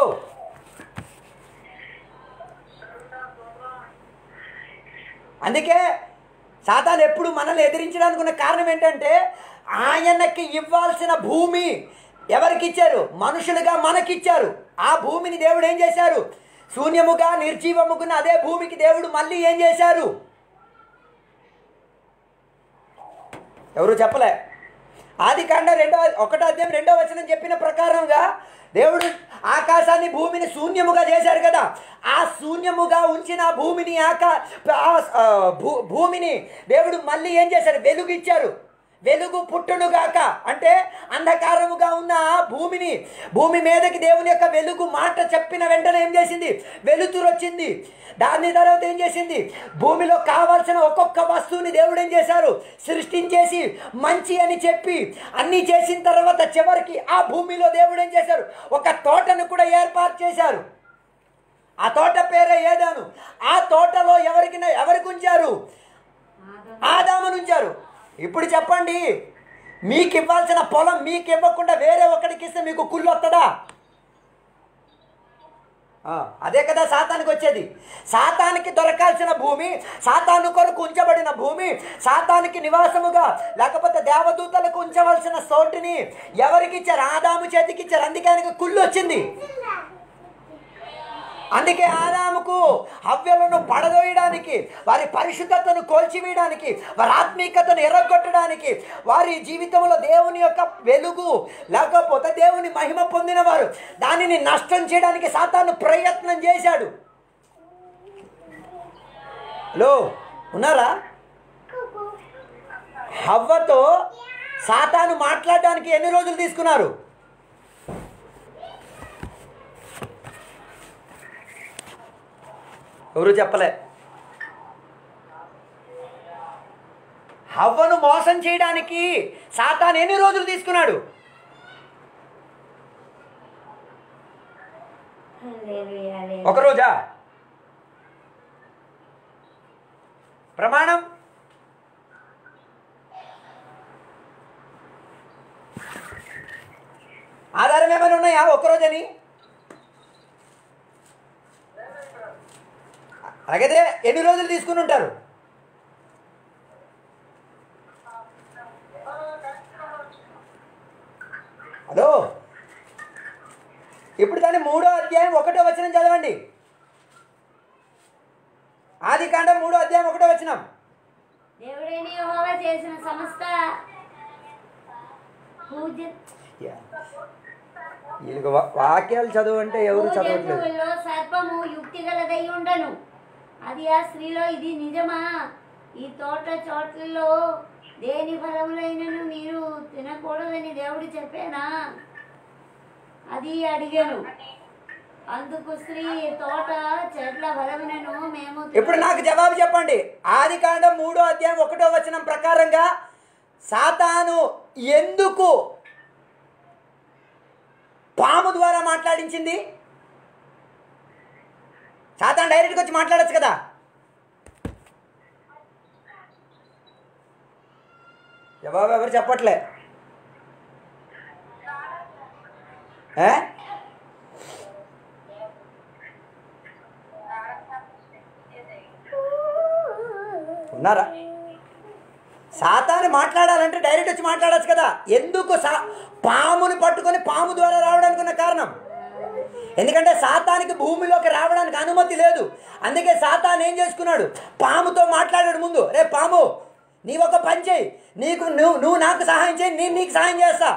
అందుకే సాతాన్ ఎప్పుడు మనల్ని ఎదిరించడానికి ఉన్న కారణం ఏంటంటే ఆయనకి ఇవ్వాల్సిన భూమి ఎవరికి ఇచ్చారు మనుషులుగా మనకిచ్చారు ఆ భూమిని దేవుడు ఏం చేశారు శూన్యముగా నిర్జీవముగా అదే భూమికి దేవుడు మళ్ళీ ఏం చేశారు ఎవరు చెప్పలే ఆది కాండ రెండో ఒకటో అధ్యాయం రెండో వచనం చెప్పిన ప్రకారంగా దేవుడు ఆకాశాన్ని భూమిని శూన్యముగా చేశారు కదా ఆ శూన్యముగా ఉంచిన ఆ భూమిని ఆకా ఆ- ఆ భూ- భూమిని దేవుడు మళ్ళీ ఏం చేశారు వెలుగు ఇచ్చారు వెలుగు పుట్టునుగాక అంటే అంధకారముగా ఉన్న ఆ భూమిని భూమి మీదకి దేవుని యొక్క వెలుగు మాట చెప్పిన వెంటనే ఏం చేసింది వెలుతురు వచ్చింది దాని తర్వాత ఏం చేసింది భూమిలో కావాల్సిన ఒక్కొక్క వస్తువుని దేవుడు ఏం చేశారు సృష్టించేసి మంచి అని చెప్పి అన్నీ చేసిన తర్వాత చివరికి ఆ భూమిలో దేవుడు ఏం చేశారు ఒక తోటను కూడా ఏర్పాటు చేశారు ఆ తోట పేరే ఏదాను ఆ తోటలో ఎవరికి ఎవరికి ఉంచారు ఆదామును ఉంచారు ఇప్పుడు చెప్పండి మీకు ఇవ్వాల్సిన పొలం మీకు ఇవ్వకుండా వేరే ఒకరికి ఇస్తే మీకు కుళ్ళు వస్తుందా ఆ, అదే కదా సాతానికి వచ్చేది సాతానికి దొరకాల్సిన భూమి సాతాను కొరకు ఉంచబడిన భూమి సాతానికి నివాసముగా లేకపోతే దేవదూతలకు ఉంచవలసిన చోటుని ఎవరికి ఇచ్చారు ఆదాము చేతికి ఇచ్చారు అందుకే ఆయనకి కుళ్ళు వచ్చింది అందుకే ఆదాముకు హవ్యలను పడదోయడానికి వారి పరిశుద్ధతను కోల్చివేయడానికి వారి ఆత్మీయతను ఎర్రగొట్టడానికి వారి జీవితంలో దేవుని యొక్క వెలుగు లేకపోతే దేవుని మహిమ పొందినవారు దానిని నష్టం చేయడానికి సాతాను ప్రయత్నం చేశాడు హలో ఉన్నారా హవ్వతో సాతాను మాట్లాడడానికి ఎన్ని రోజులు తీసుకున్నారు ఎవరు చెప్పలే హవ్వను మోసం చేయడానికి సాతాన్ ఎన్ని రోజులు తీసుకున్నాడు హల్లెలూయా, హల్లెలూయా. ఒక రోజా ప్రమాణం ఆధారం ఏమైనా ఉన్నాయా ఒక రోజని అలాగైతే ఎన్ని రోజులు తీసుకుని ఉంటారు హలో ఇప్పుడు దాని మూడో అధ్యాయం ఒకటో వచనం చదవండి ఆది కాండం మూడో అధ్యాయం ఒకటో వచనం దేవుడైన యెహోవా చేసిన సమస్త పూజ వీళ్ళకి వా- వాక్యాలు చదువు అంటే ఎవరు చదవట్లేదు జంతువుల్లో సర్పము యుక్తి గలదై ఉండను అది ఆ స్త్రీలో ఇది నిజమా ఈ తోట చోట్లలో దేని ఫలములైనను మీరు తినకూడదని దేవుడు చెప్పానా అది అడిగాను అందుకు స్త్రీ తోట చెట్ల ఫలములను మేము తిన- ఇప్పుడు నాకు జవాబు చెప్పండి ఆది కాండం మూడో అధ్యాయం ఒకటో వచనం ప్రకారంగా సాతాను ఎందుకు పాము ద్వారా మాట్లాడించింది సాతాను డైరెక్ట్గా వచ్చి మాట్లాడచ్చు కదా జవాబు ఎవరు చెప్పట్లే ఏ? ఉన్నారా సాతాను మాట్లాడాలంటే డైరెక్ట్ వచ్చి మాట్లాడచ్చు కదా ఎందుకు సా పాముని పట్టుకొని పాము ద్వారా రావడానికి ఉన్న కారణం ఎందుకంటే సాతానికి భూమిలోకి రావడానికి అనుమతి లేదు అందుకే సాతాన్ ఏం చేసుకున్నాడు పాముతో మాట్లాడాడు ముందు రే పాము నీ ఒక పని చేయి నీకు నువ్వు నువ్వు నాకు సహాయం చేయి నేను నీకు సహాయం చేస్తా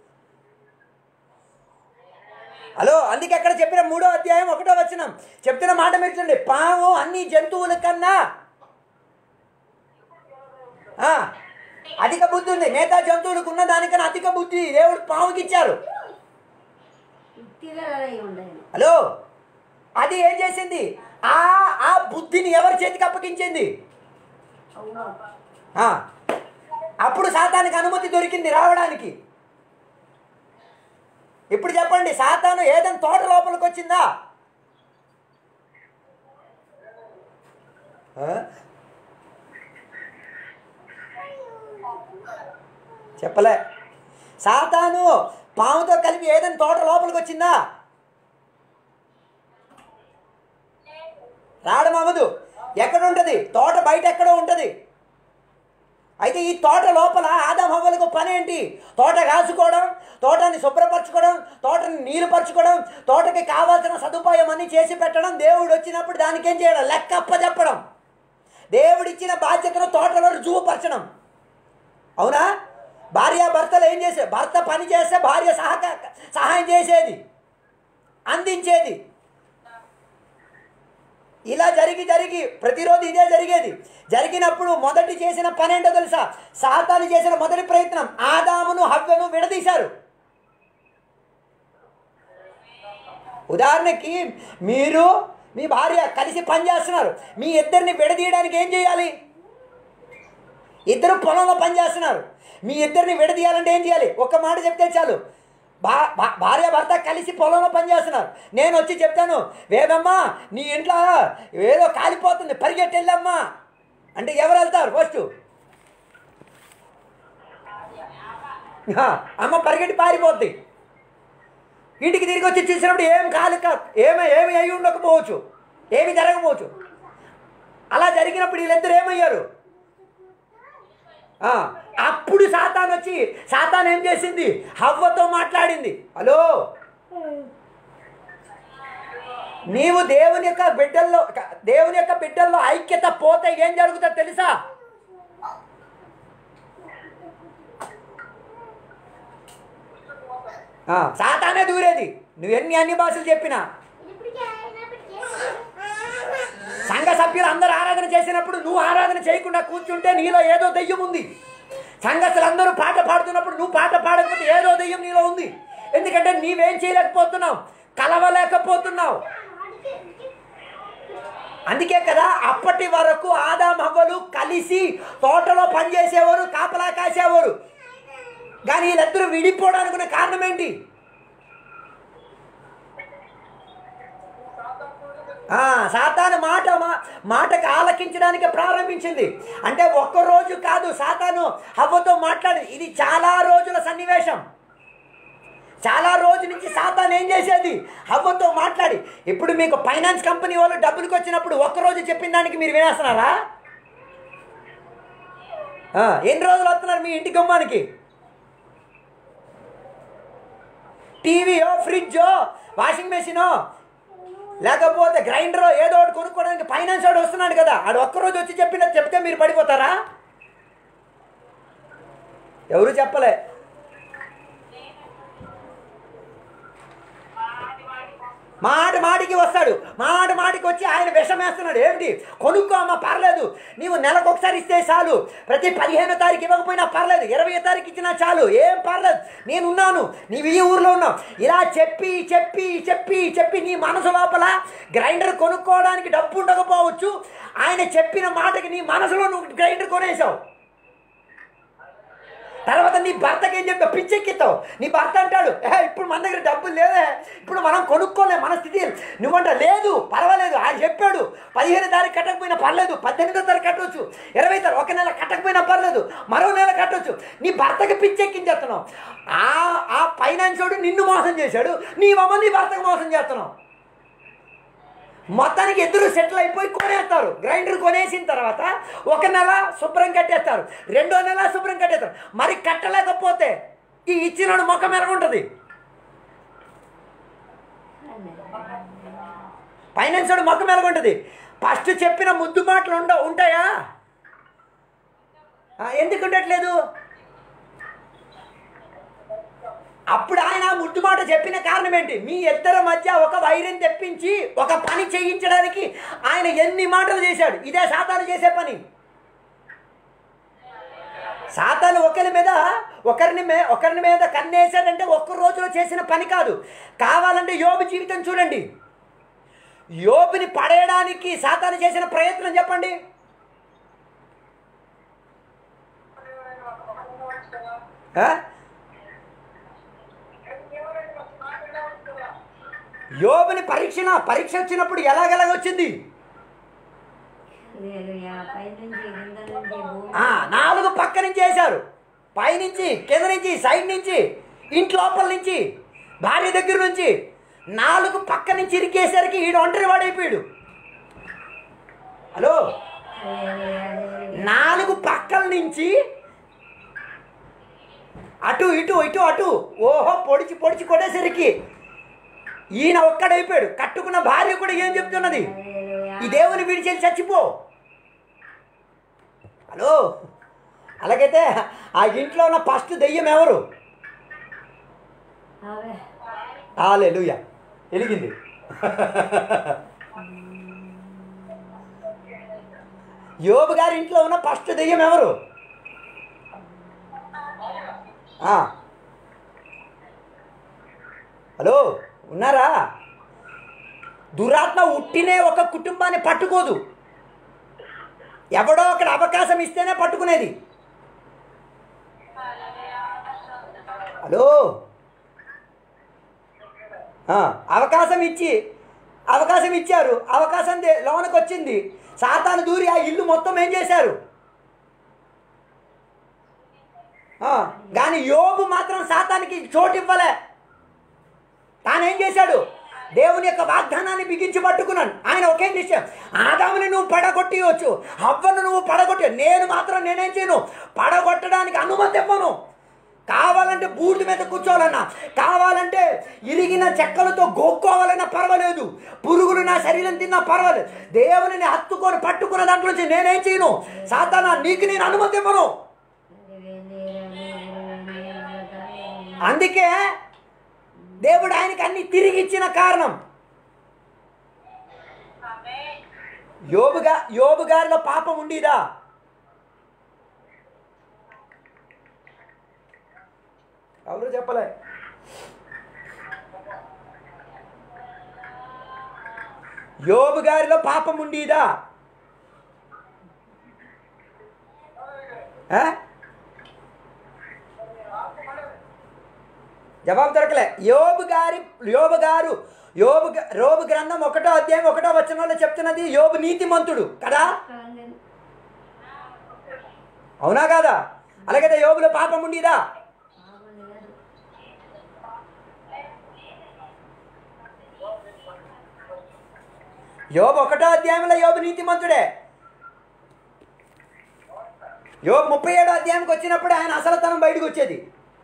హలో అందుకే అక్కడ చెప్పిన మూడో అధ్యాయం ఒకటో వచ్చినాం చెప్తున్న మాట మీరు చూడండి పాము అన్ని జంతువుల కన్నా ఆ, అధిక బుద్ధి ఉంది మిగతా జంతువులకు ఉన్న దానికన్నా అధిక బుద్ధి దేవుడు పాముకి ఇచ్చారు యుక్తి గలదై ఉండను హలో అది ఏం చేసింది ఆ ఆ బుద్ధిని ఎవరి చేతికి అప్పగించింది అవును ఆ, అప్పుడు సాతానికి అనుమతి దొరికింది రావడానికి ఇప్పుడు చెప్పండి సాతాను ఏదైనా తోట లోపలికి వచ్చిందా ఆ? చెప్పలే సాతాను పాముతో కలిపి ఏదైనా తోట లోపలికి వచ్చిందా రావడం అవ్వదు ఎక్కడ ఉంటుంది తోట బయట ఎక్కడో ఉంటుంది అయితే ఈ తోట లోపల ఆదాం హవ్వలకు పని ఏంటి తోట కాసుకోవడం తోటని శుభ్రపరచుకోవడం తోటని నీరు పరచుకోవడం తోటకి కావాల్సిన సదుపాయం అన్ని చేసి పెట్టడం దేవుడు వచ్చినప్పుడు దానికి ఏం చేయడం లెక్క అప్పచెప్పడం దేవుడిచ్చిన బాధ్యతను తోటలో రుజువుపరచడం అవునా భార్య భర్తలు ఏం చేసే భర్త పని చేస్తే భార్య సహక సహాయం చేసేది అందించేది ఇలా జరిగి జరిగి ప్రతిరోజు ఇదే జరిగేది జరిగినప్పుడు మొదటి చేసిన పని ఏంటో తెలుసా సాతాను చేసిన మొదటి ప్రయత్నం ఆదామును హవ్వను విడదీశారు ఉదాహరణకి మీరు మీ భార్య కలిసి పని చేస్తున్నారు మీ ఇద్దరిని విడదీయడానికి ఏం చేయాలి ఇద్దరు పొలంలో పని చేస్తున్నారు మీ ఇద్దరిని విడదీయాలంటే ఏం చేయాలి ఒక్క మాట చెప్తే చాలు భా భా- భార్య భర్త కలిసి పొలంలో పని చేస్తున్నారు నేను వచ్చి చెప్తాను వేదమ్మా నీ ఇంట్లో ఏదో కాలిపోతుంది పరిగెట్టి వెళ్ళమ్మా అంటే ఎవరు వెళ్తారు ఫస్ట్ అమ్మ పరిగెట్టి పారిపోద్ది ఇంటికి తిరిగి వచ్చి చూసినప్పుడు ఏం కాలి కా ఏమి ఏమి అయి ఉండకపోవచ్చు ఏమి జరగకపోవచ్చు అలా జరిగినప్పుడు వీళ్ళిద్దరు ఏమయ్యారు ఆ, అప్పుడు సాతాన్ వచ్చి సాతాన్ ఏం చేసింది హవ్వతో మాట్లాడింది హలో నీవు దేవుని యొక్క బిడ్డల్లో దేవుని యొక్క బిడ్డల్లో ఐక్యత పోతే ఏం జరుగుతుందో తెలుసా ఆ, సాతానే దూరేది నువ్వు ఎన్ని అన్ని భాషలు చెప్పినా సంఘ సభ్యులు అందరూ ఆరాధన చేసినప్పుడు నువ్వు ఆరాధన చేయకుండా కూర్చుంటే నీలో ఏదో దెయ్యం ఉంది సంఘస్థులందరూ పాట పాడుతున్నప్పుడు నువ్వు పాట పాడకపోతే ఏదో దెయ్యం నీలో ఉంది ఎందుకంటే నీవేం చేయలేకపోతున్నావు కలవలేకపోతున్నావు అందుకే కదా అప్పటి వరకు ఆదాం హవ్వలు కలిసి తోటలో పనిచేసేవారు కాపలా కాసేవారు కానీ వీళ్ళిద్దరూ విడిపోవడానికి ఉన్న కారణం ఏంటి ఆ, సాతాను మాట మా- మాటకు ఆలకించడానికి ప్రారంభించింది అంటే ఒక్క రోజు కాదు సాతాను హవ్వతో మాట్లాడి ఇది చాలా రోజుల సన్నివేశం చాలా రోజు నుంచి సాతాన్ ఏం చేసేది హవ్వతో మాట్లాడి ఇప్పుడు మీకు ఫైనాన్స్ కంపెనీ వాళ్ళు డబ్బులకు వచ్చినప్పుడు ఒక్కరోజు చెప్పిన దానికి మీరు వినేస్తున్నారా ఆ, ఎన్ని రోజులు వస్తున్నారు మీ ఇంటి గుమ్మానికి టీవీయో ఫ్రిడ్జో వాషింగ్ మెషినో లేకపోతే గ్రైండరో ఏదో ఒకటి కొనుక్కోవడానికి ఫైనాన్స్ వాడు వస్తున్నాడు కదా ఆడు ఒక్కరోజు వచ్చి చెప్పినది చెప్తే మీరు పడిపోతారా ఎవరు చెప్పలే మాట మాటికి వస్తాడు మాట మాటికి వచ్చి ఆయన విషం వేస్తున్నాడు ఏమిటి కొనుక్కో అమ్మ పర్లేదు నీవు నెలకు ఒకసారి ఇస్తే చాలు ప్రతి పదిహేనో తారీఖు ఇవ్వకపోయినా పర్లేదు ఇరవై తారీఖు ఇచ్చినా చాలు ఏం పర్లేదు నేను ఉన్నాను నీవు ఈ ఊర్లో ఉన్నావు ఇలా చెప్పి చెప్పి చెప్పి చెప్పి నీ మనసు లోపల గ్రైండర్ కొనుక్కోవడానికి డబ్బు ఉండకపోవచ్చు ఆయన చెప్పిన మాటకి నీ మనసులో నువ్వు గ్రైండర్ కొనేసావు తర్వాత నీ భర్తకి ఏం చెప్పావు పిచ్చెక్కిస్తావు నీ భర్త అంటాడు "ఏ, ఇప్పుడు మన దగ్గర డబ్బులు లేదే ఇప్పుడు మనం కొనుక్కోలే మన స్థితి నువ్వంట లేదు పర్వాలేదు ఆయన చెప్పాడు పదిహేను తారీఖు కట్టకపోయినా పర్లేదు పద్దెనిమిదో తారీఖు కట్టవచ్చు ఇరవై తారీఖు ఒక నెల కట్టకపోయినా పర్లేదు మరో నెల కట్టవచ్చు నీ భర్తకి పిచ్చెక్కించేస్తున్నావు ఆ ఆ ఫైనాన్సోడు నిన్ను మోసం చేశాడు నీ మమ్మ నీ భర్తకు మోసం చేస్తున్నావు మొత్తానికి ఇద్దరు సెటిల్ అయిపోయి కొనేస్తారు గ్రైండర్ కొనేసిన తర్వాత ఒక నెల శుభ్రం కట్టేస్తారు రెండో నెల శుభ్రం కట్టేస్తారు మరి కట్టలేకపోతే ఈ ఇచ్చినోడు ముఖం ఎలాగుంటుంది ఫైనాన్స్ వాడు ముఖం ఎలాగుంటుంది ఫస్ట్ చెప్పిన ముద్దు మాటలు ఉండ ఉంటాయా ఆ, ఎందుకు ఉండట్లేదు అప్పుడు ఆయన ఆ ముద్దు మాట చెప్పిన కారణం ఏంటి మీ ఇద్దరి మధ్య ఒక వైరం తెప్పించి ఒక పని చేయించడానికి ఆయన ఎన్ని మాటలు చేశాడు ఇదే సాతాను చేసే పని సాతాను ఒకరి మీద ఒకరిని మే ఒకరిని మీద కన్నేసాడంటే ఒక్క రోజులో చేసిన పని కాదు కావాలంటే యోబు జీవితం చూడండి యోబుని పడేయడానికి సాతాను చేసిన ప్రయత్నం చెప్పండి ఆ? యోబుని పరీక్ష పరీక్ష వచ్చినప్పుడు ఎలాగెలాగ వచ్చింది హల్లెలూయా. పైనుంచి కింద నుంచి భూమి ఆ, నాలుగు పక్క నుంచి వేశారు పైనుంచి కింద నుంచి సైడ్ నుంచి ఇంటి లోపల నుంచి భార్య దగ్గర నుంచి నాలుగు పక్క నుంచి ఇరికేసరికి ఈడు ఒంటరి వాడైపోయాడు హలో హల్లెలూయా, హల్లెలూయా. నాలుగు పక్కల నుంచి అటు ఇటు ఇటు అటు ఓహో పొడిచి పొడిచి కొట్టేసరికి ఈయన ఒక్కడైపోయాడు కట్టుకున్న భార్య కూడా ఏం చెప్తున్నది హల్లెలూయా. ఈ దేవుని విడిచేసి చచ్చిపో హలో అలాగైతే ఆ ఇంట్లో ఉన్న ఫస్ట్ దెయ్యం ఎవరు అవే. ఆలెలుయ వెలిగింది యోబు గారి ఇంట్లో ఉన్న ఫస్ట్ దెయ్యం ఎవరు ఆ. హలో ఉన్నారా దురాత్మ ఉట్టినే ఒక కుటుంబాన్ని పట్టుకోదు ఎవడో అక్కడ అవకాశం ఇస్తేనే పట్టుకునేది హలో ఆ, అవకాశం ఇచ్చి అవకాశం ఇచ్చారు అవకాశం దే- లోనకి వచ్చింది సాతాను దూరి ఆ ఇల్లు మొత్తం ఏం చేశారు ఆ, కానీ యోబు మాత్రం సాతానికి చోటు ఇవ్వలే తానేం చేశాడు దేవుని యొక్క వాగ్దానాన్ని బిగించి పట్టుకున్నాను ఆయన ఒకే నిశ్చయం ఆదాముని నువ్వు పడగొట్టియవచ్చు హవ్వను నువ్వు పడగొట్టి నేను మాత్రం నేనేం చేయను పడగొట్టడానికి అనుమతి ఇవ్వను కావాలంటే బూట్ల మీద కూర్చోవాలన్నా కావాలంటే ఇరిగిన చెక్కలతో గోక్కోవాలన్నా పర్వాలేదు పురుగులు నా శరీరం తిన్నా పర్వాలేదు దేవుని హత్తుకొని పట్టుకున్న దాంట్లో నుంచి నేనేం చేయను సాతానా నీకు నేను అనుమతి ఇవ్వను అందుకే దేవుడు ఆయనకి అన్ని తిరిగి ఇచ్చిన కారణం యోబుగా యోబు గారిలో పాపం ఉండేదా ఎవరు చెప్పలే యోబు గారిలో పాపం ఉండేదా ఆ? జవాబు దొరకలే యోబు గారి యోబు గారు యోబు గ- యోబు గ్రంథం ఒకటో అధ్యాయం ఒకటో వచనంలో చెప్తున్నది యోబు నీతిమంతుడు కదా అవునా కాదా అలాగైతే యోబులో పాపం ఉండేదా యోబు ఒకటో అధ్యాయంలో యోబు నీతిమంతుడే యోబు ముప్పై ఏడో అధ్యాయంకి వచ్చినప్పుడు ఆయన అసలతనం బయటకు వచ్చేది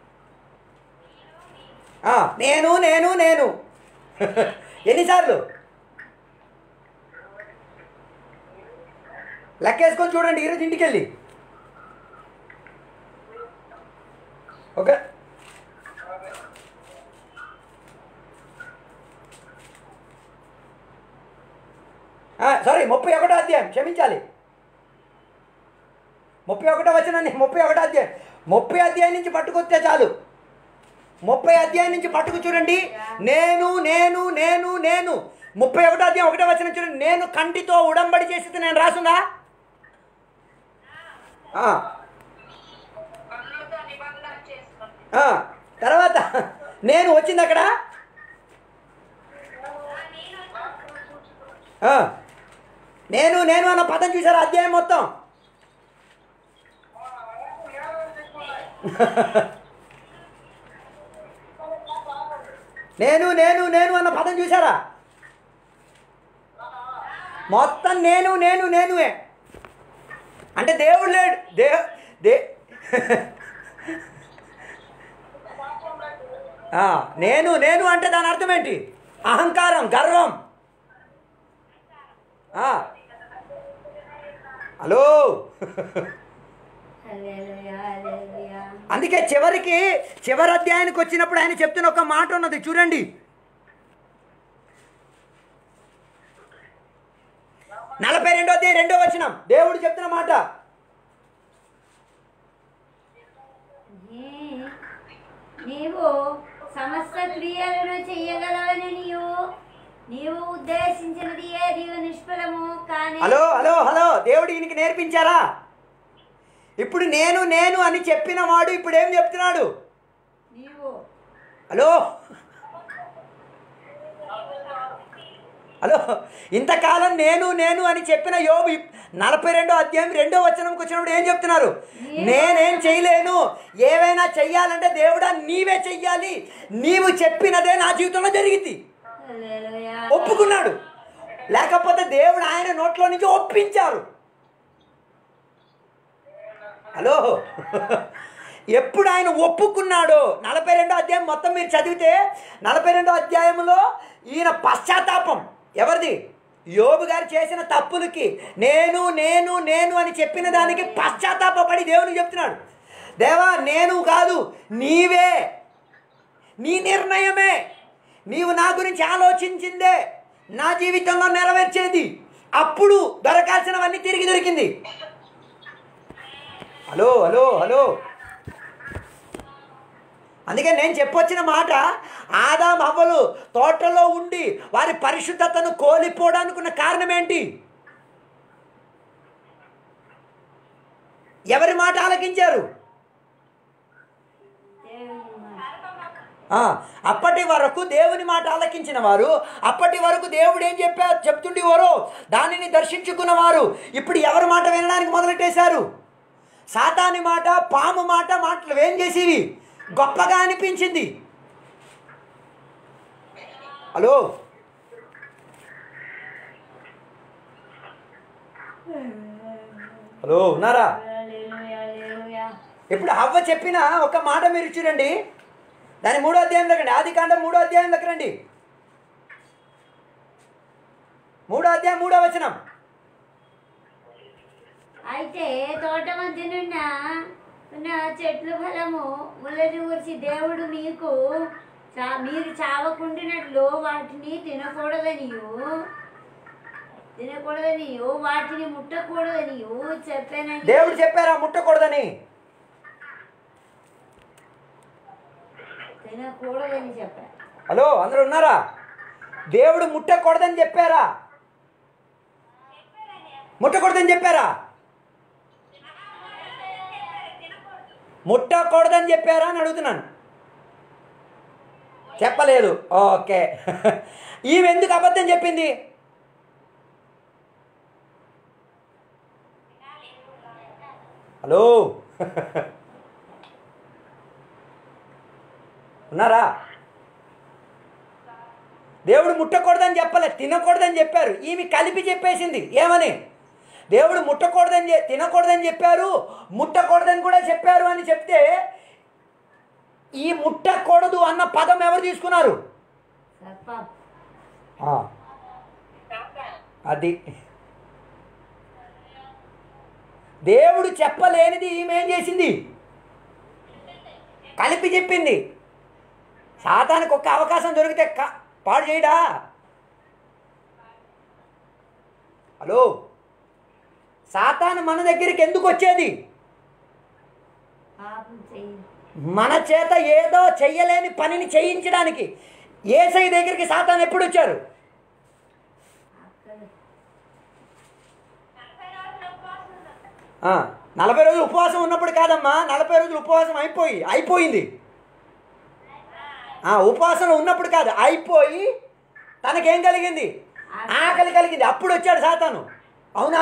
ఆ, నేను నేను నేను ఎన్నిసార్లు లెక్కేసుకొని చూడండి ఈరోజు ఇంటికి వెళ్ళి ఓకే సారీ ముప్పై ఒకటో అధ్యాయం క్షమించాలి ముప్పై ఒకటో వచ్చినండి ముప్పై ఒకటో అధ్యాయం ముప్పై అధ్యాయం నుంచి పట్టుకొస్తే చాలు ముప్పై అధ్యాయం నుంచి పట్టుకు చూడండి నేను నేను నేను నేను ముప్పై ఒకటో అధ్యాయం ఒకటో వచ్చిన చూడండి నేను కంటితో ఉడంబడి చేసి నేను రాసుందా ఆ, కన్నులతో నిబంధన చేసుకుంది ఆ, తర్వాత నేను వచ్చింది అక్కడ ఆ, నేను నేను అన్న పదం చూసారా అధ్యాయం మొత్తం నేను నేను నేను అన్న పదం చూసారా మొత్తం నేను నేను నేనువే అంటే దేవుడు లేడు దే దే ఆ, నేను నేను అంటే దాని అర్థం ఏంటి అహంకారం గర్వం ఆ. Hello hallelujah, hallelujah. అందుకే చివరికి చివరి అధ్యాయానికి వచ్చినప్పుడు ఆయన చెప్తున్న ఒక మాట ఉన్నది చూడండి నలభై రెండో అధ్యాయం రెండో వచనం దేవుడు చెప్తున్న మాట నీ- నీవు సమస్త క్రియలను చెయ్యగలవని నీవు నీవు ఉద్దేశించినది ఏది నిష్ఫలము కానీ హలో హలో హలో దేవుడు ఈయనకి నేర్పించారా ఇప్పుడు నేను నేను అని చెప్పిన వాడు ఇప్పుడు ఏం చెప్తున్నాడు నీవు హలో హలో ఇంతకాలం నేను నేను అని చెప్పిన యోబు ఇప్- నలభై రెండో అధ్యాయం రెండో వచనంకి వచ్చినప్పుడు ఏం చెప్తున్నారు నేనేం చేయలేను ఏవైనా చెయ్యాలంటే దేవుడా నీవే చెయ్యాలి నీవు చెప్పినదే నా జీవితంలో జరిగింది హల్లెలూయా. ఒప్పుకున్నాడు లేకపోతే దేవుడు ఆయన నోట్లో నుంచి ఒప్పించారు హలో ఎప్పుడు ఆయన ఒప్పుకున్నాడో నలభై రెండో అధ్యాయం మొత్తం మీరు చదివితే నలభై రెండో అధ్యాయంలో ఈయన పశ్చాత్తాపం ఎవరిది యోబు గారు చేసిన తప్పులకి నేను నేను నేను అని చెప్పిన దానికి పశ్చాత్తాపడి దేవునికి చెప్తున్నాడు దేవా నేను కాదు నీవే నీ నిర్ణయమే నీవు నా గురించి ఆలోచించిందే నా జీవితంలో నెరవేర్చేది అప్పుడు దొరకాల్సినవన్నీ తిరిగి దొరికింది హలో హలో హలో అందుకే నేను చెప్పొచ్చిన మాట ఆదాం అవ్వలు తోటలో ఉండి వారి పరిశుద్ధతను కోల్పోవడానికి ఉన్న కారణం ఏంటి ఎవరి మాట ఆలకించారు దేవుని మాట. ఆ, అప్పటి వరకు దేవుని మాట ఆలకించిన వారు అప్పటి వరకు దేవుడు ఏం చెప్పా చెప్తుండేవారో దానిని దర్శించుకున్నవారు ఇప్పుడు ఎవరి మాట వినడానికి మొదలెట్టేశారు సాతాని మాట పాము మాట మాటలు ఏం చేసేవి గొప్పగా అనిపించింది హలో హలో ఉన్నారా హల్లెలూయా, హల్లెలూయా. ఇప్పుడు హవ్వ చెప్పిన ఒక మాట మీరు చూడండి దాని మూడో అధ్యాయంలోకి రండి ఆది కాండం మూడో అధ్యాయంలోకి రండి మూడో అధ్యాయం మూడో వచనం అయితే తోట మధ్యనున్న ఉన్న చెట్లు ఫలము ముళ్ళని గురించి దేవుడు మీకు చా మీరు చావకుండినట్లు వాటిని తినకూడదనియు తినకూడదనియు వాటిని ముట్టకూడదనియు చెప్పానని దేవుడు చెప్పారా ముట్టకూడదని తినకూడదని చెప్పారు హలో అందరూ ఉన్నారా దేవుడు ముట్టకూడదని చెప్పారా ముట్టకూడదని చెప్పారా ముట్టకూడదని చెప్పారా అని అడుగుతున్నాను చెప్పలేదు ఓకే ఈమె ఎందుకు అబద్ధం చెప్పింది హలో ఉన్నారా దేవుడు ముట్టకూడదని చెప్పలే తినకూడదని చెప్పారు ఈమె కలిపి చెప్పేసింది ఏమని దేవుడు ముట్టకూడదని చె- తినకూడదని చెప్పారు ముట్టకూడదని కూడా చెప్పారు అని చెప్తే ఈ ముట్టకూడదు అన్న పదం ఎవరు తీసుకున్నారు సర్పం ఆ, అది దేవుడు చెప్పలేనిది ఈమె ఏం చేసింది కలిపి చెప్పింది సాతానికి ఒక్క అవకాశం దొరికితే క- పాడు చేయడా హలో సాతాను మన దగ్గరికి ఎందుకు వచ్చేది పాపం చెయ్యి మన చేత ఏదో చెయ్యలేని పనిని చేయించడానికి ఏసై దగ్గరికి సాతాను ఎప్పుడు వచ్చారు అక్కడ ఆ, నలభై రోజులు ఉపవాసం ఉన్నప్పుడు కాదమ్మా నలభై రోజులు ఉపవాసం అయిపోయి అయిపోయింది ఆ, ఉపవాసంలో ఉన్నప్పుడు కాదు అయిపోయి తనకేం కలిగింది ఆకలి కలిగింది అప్పుడు వచ్చాడు సాతాను అవునా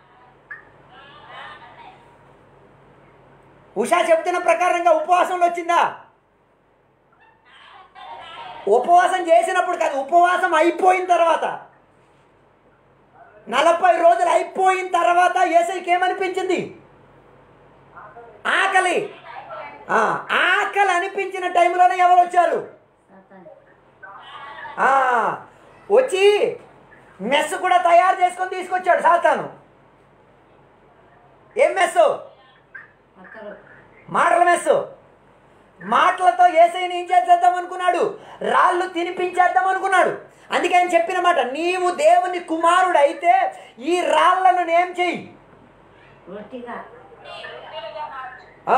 ఉషా చెప్తున్న ప్రకారంగా ఉపవాసంలో వచ్చిందా ఉపవాసం చేసినప్పుడు కాదు ఉపవాసం అయిపోయిన తర్వాత నలభై రోజులు అయిపోయిన తర్వాత ఏసైకి ఏమనిపించింది ఆకలి ఆ, ఆకలి అనిపించిన టైంలోనే ఎవరు వచ్చారు సాతాను ఆ, వచ్చి మెస్ కూడా తయారు చేసుకొని తీసుకొచ్చాడు సాతాను ఏం మెస్ అక్కరు మాటల మెస్ మాటలతో ఏసైని ఏం చేద్దాం అనుకున్నాడు రాళ్ళు తినిపించేద్దాం అనుకున్నాడు అందుకే ఆయన చెప్పిన మాట నీవు దేవుని కుమారుడు అయితే ఈ రాళ్లను నేం చెయ్యి రొట్టిగా ఆ.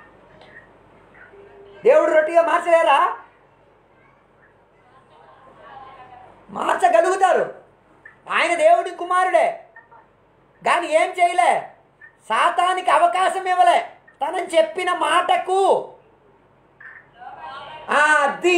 దేవుడు రొట్టిగా మార్చలేరా మార్చగలుగుతారు ఆయన దేవుడి కుమారుడే కానీ ఏం చేయలే సాతానికి అవకాశం ఇవ్వలే తనని చెప్పిన మాటకు ఆ, అది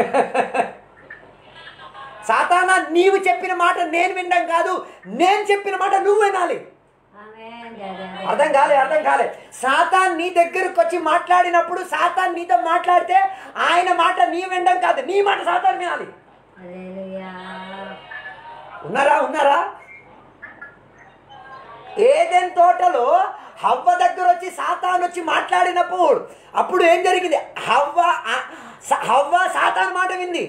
సాతానా నీవు చెప్పిన మాట నేను వినడం కాదు నేను చెప్పిన మాట నువ్వు వినాలి ఆమేన్ డాడీ అర్థం కాలే అర్థం కాలే సాతాన్ నీ దగ్గరకు వచ్చి మాట్లాడినప్పుడు సాతాన్ నీతో మాట్లాడితే ఆయన మాట నీ వినడం కాదు నీ మాట సాతాన్ వినాలి హల్లెలూయా ఉన్నారా ఉన్నారా ఏదెన్ తోటలో హవ్వ దగ్గర వచ్చి సాతాన్ వచ్చి మాట్లాడినప్పుడు అప్పుడు ఏం జరిగింది హవ్వ ఆ- స- హవ్వ సాతాన్ మాట వింది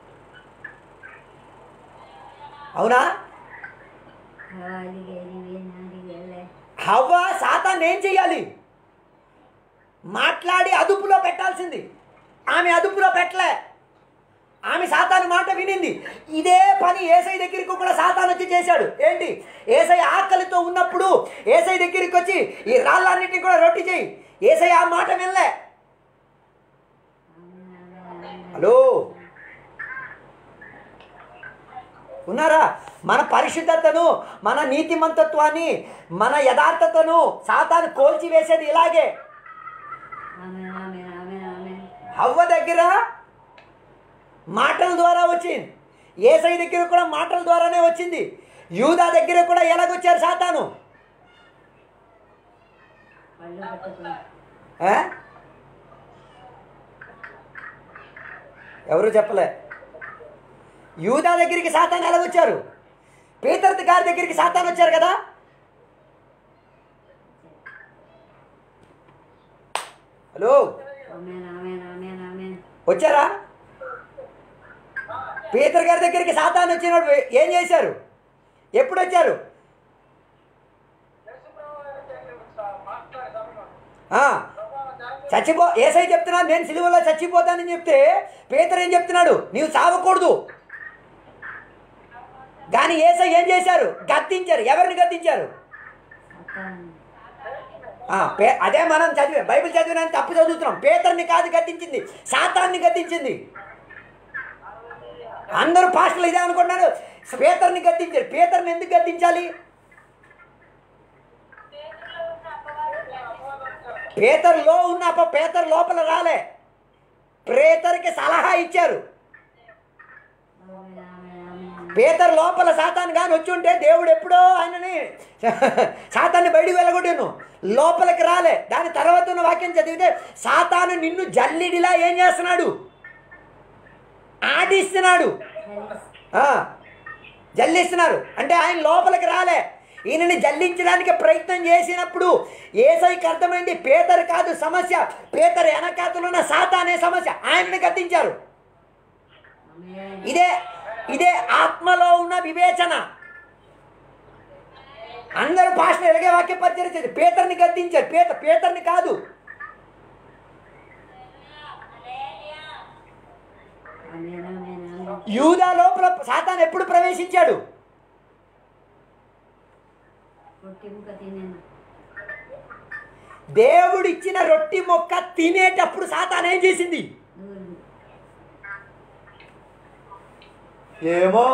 అవునా హాలిగేరి వినాలిగలే హవ్వ సాతాన్ ఏం చెయ్యాలి మాట్లాడి అదుపులో పెట్టాల్సింది ఆమె అదుపులో పెట్టలే ఆమె సాతాను మాట వినింది ఇదే పని ఏసై దగ్గరికి కూడా సాతాను వచ్చి చేశాడు ఏంటి ఏసై ఆకలితో ఉన్నప్పుడు ఏసై దగ్గరికి వచ్చి ఈ రాళ్ళన్నిటిని కూడా రొట్టి చేయి ఏసై ఆ మాట వినలే హలో ఉన్నారా మన పరిశుద్ధతను మన నీతిమంతత్వాన్ని మన యథార్థతను సాతాను కోల్చి వేసేది ఇలాగే ఆమేన్ ఆమేన్ ఆమేన్ ఆమేన్ హవ్వ దగ్గర మాటల ద్వారా వచ్చింది ఏసై దగ్గర కూడా మాటల ద్వారానే వచ్చింది యూదా దగ్గర కూడా ఎలాగొచ్చారు సాతాను పళ్ళు పట్టుకుని ఆ? ఎవరు చెప్పలే యూదా దగ్గరికి సాతాను ఎలాగొచ్చారు పీతర్త్ గారి దగ్గరికి సాతాను వచ్చారు కదా హలో ఆమేన్ ఆమేన్ ఆమేన్ ఆమేన్ వచ్చారా పీతర్ గారి దగ్గరికి సాతాను వచ్చినప్పుడు ఏం చేశారు ఎప్పుడు వచ్చారు ఆ, చచ్చిపో ఏసై చెప్తున్నాడు నేను సిలువలో చచ్చిపోతానని చెప్తే పీతర్ ఏం చెప్తున్నాడు నీవు చావకూడదు కానీ ఏసై ఏం చేశారు గద్దించారు ఎవరిని గద్దించారు సాతాను ఆ, పే అదే మనం చదివే బైబిల్ చదివిన తప్పు చదువుతున్నాం పేతర్ని కాదు గద్దించింది సాతాన్ని గద్దించింది అందరూ పాస్టర్లు ఇదే అనుకుంటున్నారు పేతర్ని గద్దించారు పేతర్ని ఎందుకు గద్దించాలి పేతర్లో ఉన్న అప్ప పేతర్ లోపల రాలే పేతర్కి సలహా ఇచ్చారు ఆమేన్ ఆమేన్ ఆమేన్ పేతర్ లోపల సాతాను కానీ వచ్చి ఉంటే దేవుడు ఎప్పుడో ఆయనని సాతాన్ని బయటికి వెళ్ళగొట్టాను లోపలికి రాలే దాని తర్వాత ఉన్న వాక్యం చదివితే సాతాను నిన్ను జల్లిడిలా ఏం చేస్తున్నాడు ఆడిస్తున్నాడు ఆ, జల్లిస్తున్నారు అంటే ఆయన లోపలికి రాలే ఈయనని జల్లించడానికి ప్రయత్నం చేసినప్పుడు ఏసైకి అర్థమైంది పేదరు కాదు సమస్య పేదరు వెనకాతలు ఉన్న సాతానే సమస్య ఆయనని గద్దించారు ఆమేన్ ఇదే ఇదే ఆత్మలో ఉన్న వివేచన అందరూ భాషలో ఎలాగే వాక్య పరిచయం చేసి పేతర్ని గద్దించారు పేత పేతర్ని కాదు ఆమేన్ ఆమేన్ ఆమేన్ యూదా లోపల సాతాన్ ఎప్పుడు ప్రవేశించాడు రొట్టి ముక్క తినేను దేవుడిచ్చిన రొట్టి మొక్క తినేటప్పుడు సాతాన్ ఏం చేసింది దూరింది ఏమో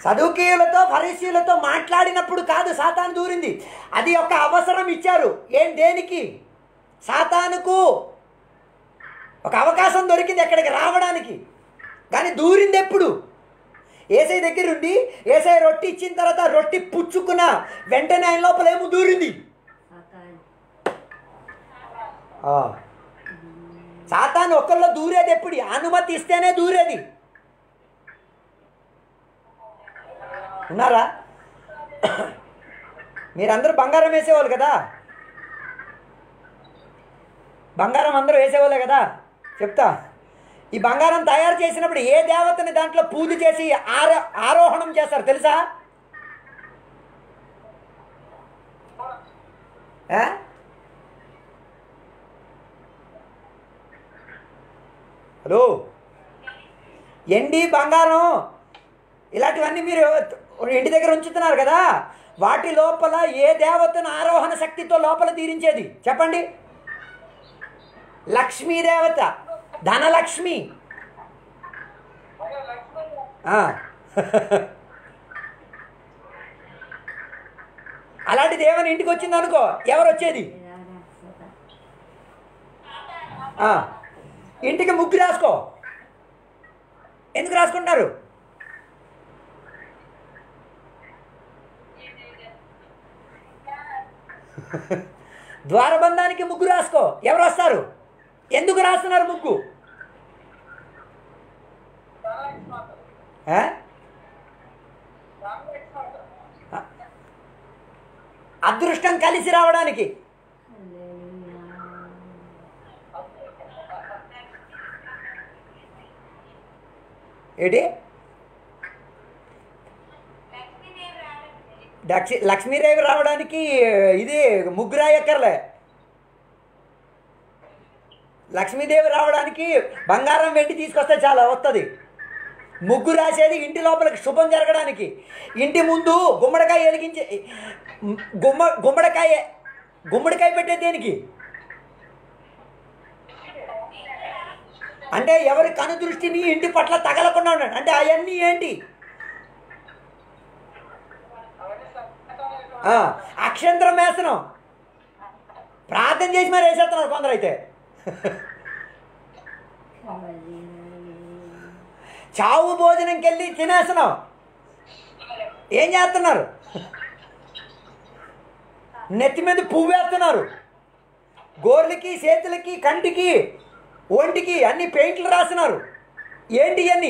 సదుకీయులతో ఫరీసీలతో మాట్లాడినప్పుడు కాదు సాతాను దూరింది అది ఒక అవసరం ఇచ్చారు ఏం దేనికి సాతానుకు ఒక అవకాశం దొరికింది ఎక్కడికి రావడానికి కానీ దూరింది ఎప్పుడు ఏసై దగ్గర ఉండి ఏసై రొట్టి ఇచ్చిన తర్వాత రొట్టి పుచ్చుకున్న వెంటనే ఆయన లోపల ఏమో దూరింది సాతాను ఆ. సాతాను ఒక్కళ్ళలో దూరేది ఎప్పుడు అనుమతి ఇస్తేనే దూరేది ఉన్నారా మీరందరూ బంగారం వేసేవాళ్ళు కదా బంగారం అందరూ వేసేవాళ్ళే కదా చెప్తా ఈ బంగారం తయారు చేసినప్పుడు ఏ దేవతని దాంట్లో పూజ చేసి ఆరో ఆరోహణం చేస్తారు తెలుసా ఆ? హలో ఎండి బంగారం ఇలాంటివన్నీ మీరు ఇంటి దగ్గర ఉంచుతున్నారు కదా వాటి లోపల ఏ దేవతను ఆరోహణ శక్తితో లోపల తీరించేది చెప్పండి లక్ష్మీ దేవత ధనలక్ష్మి ఆ. అలాంటి దేవని ఇంటికి వచ్చింది అనుకో ఎవరు వచ్చేది రారా సాతాను ఆ. ఇంటికి ముగ్గు రాసుకో ఎందుకు రాసుకుంటున్నారు ద్వారబంధానికి ముగ్గు రాసుకో ఎవరు వస్తారు ఎందుకు రాస్తున్నారు ముగ్గు ఆ? ఆ. అదృష్టం కలిసి రావడానికి హల్లెలూయా ఏంటి దక్షి లక్ష్మీదేవి రావడానికి ఇది ముగ్గురు రాయక్కర్లే లక్ష్మీదేవి రావడానికి బంగారం వెండి తీసుకొస్తే చాలా వస్తుంది ముగ్గు రాసేది ఇంటి లోపలికి శుభం జరగడానికి ఇంటి ముందు గుమ్మడికాయ వెలిగించే గుమ్మ గుమ్మడికాయ గుమ్మడికాయ పెట్టే దేనికి అంటే ఎవరి కనుదృష్టిని ఇంటి పట్ల తగలకుండా ఉన్నాడు అంటే అవన్నీ ఏంటి ఆ, అక్షంతరం వేస్తున్నాం ప్రార్థన చేసి మరి వేసేస్తున్నారు కొందరు అయితే చావు భోజనంకి వెళ్ళి తినేస్తున్నాం ఏం చేస్తున్నారు నెత్తి మీద పువ్వు వేస్తున్నారు గోర్లకి చేతులకి కంటికి ఒంటికి అన్ని పెయింట్లు రాస్తున్నారు ఏంటి అన్ని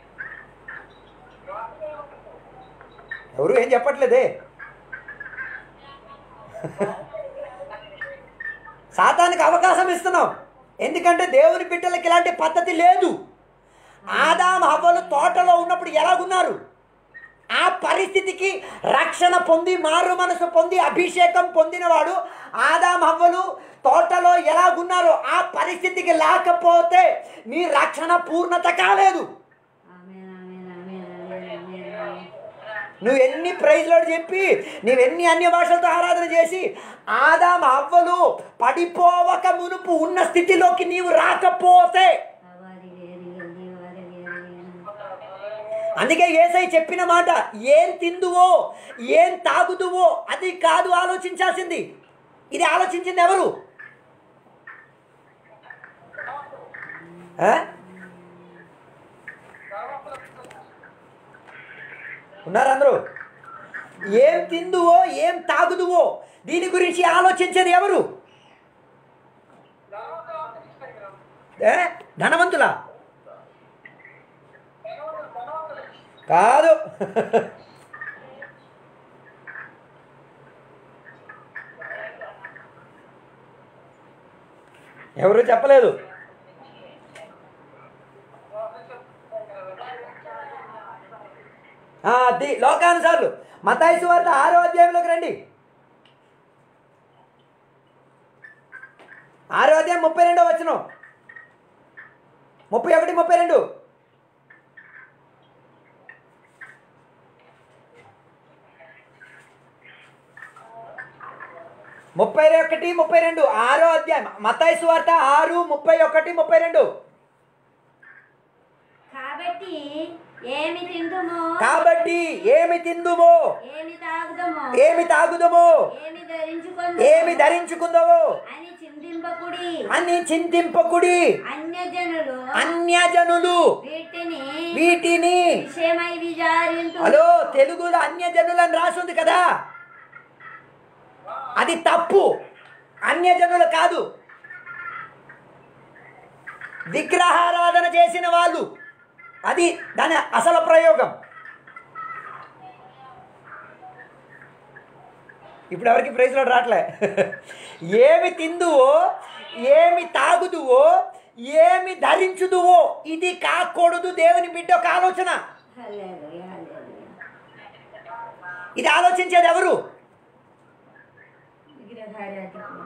ఎవరు ఏం చెప్పట్లేదే సాతానికి అవకాశం ఇస్తున్నాం ఎందుకంటే దేవుని బిడ్డలకి ఇలాంటి పద్ధతి లేదు ఆదాం హవ్వలు తోటలో ఉన్నప్పుడు ఎలాగున్నారు ఆ పరిస్థితికి రక్షణ పొంది మారు మనసు పొంది అభిషేకం పొందినవాడు ఆదాం హవ్వలు తోటలో ఎలాగున్నారో ఆ పరిస్థితికి లేకపోతే నీ రక్షణ పూర్ణత కాలేదు ఆమేన్ ఆమేన్ ఆమేన్ ఆమేన్ ఆమేన్ ఆమేన్ నువ్వు ఎన్ని ప్రైజ్లో చెప్పి నువ్వెన్ని అన్య భాషలతో ఆరాధన చేసి ఆదాం అవ్వలు పడిపోవక మునుపు ఉన్న స్థితిలోకి నీవు రాకపోతే అవారి వేరి గల్లి వారి వేరి అందుకే ఏసై చెప్పిన మాట ఏం తిందువో ఏం తాగుదువో అది కాదు ఆలోచించాల్సింది ఇది ఆలోచించింది ఎవరు ఆ? ఉన్నారు అందరూ ఏం తిందువో ఏం తాగుదువో దీని గురించి ఆలోచించేది ఎవరు ఏ ధనవంతులా కాదు ఎవరు చెప్పలేదు ఆ, అది లోకానుసార్లు మతాయి సువార్త ఆరో అధ్యాయంలోకి రండి ఆరో అధ్యాయం ముప్పై రెండో వచ్చిన ముప్పై ఒకటి ముప్పై రెండు ముప్పై ఒకటి ముప్పై రెండు ఆరో అధ్యాయం మతాయి సువార్త ఆరు ముప్పై ఒకటి ముప్పై రెండు కాబట్టి ఏమి తిందుమో కాబట్టి ఏమి తిందుమో ఏమి తాగుదమో ఏమి తాగుదమో ఏమి ధరించుకుందో ఏమి ధరించుకుందవో అని చింతింపకుడి అని చింతింపకుడి అన్యజనులు అన్యజనులు వీటిని వీటిని విషయమై విచారింతు హలో తెలుగులో అన్యజనులు అని రాసింది కదా అది తప్పు అన్యజనులు కాదు విగ్రహారాధన చేసిన వాళ్ళు అది దాని అసలు ప్రయోగం ఇప్పుడు ఎవరికి ప్రైజ్లో రావట్లే ఏమి తిందువో ఏమి తాగుదువో ఏమి ధరించుదువో ఇది కాకూడదు దేవుని బిడ్డ ఒక ఆలోచన హల్లెలూయా, హల్లెలూయా. ఇది ఆలోచించేది ఎవరు విగ్రహారాధికులు.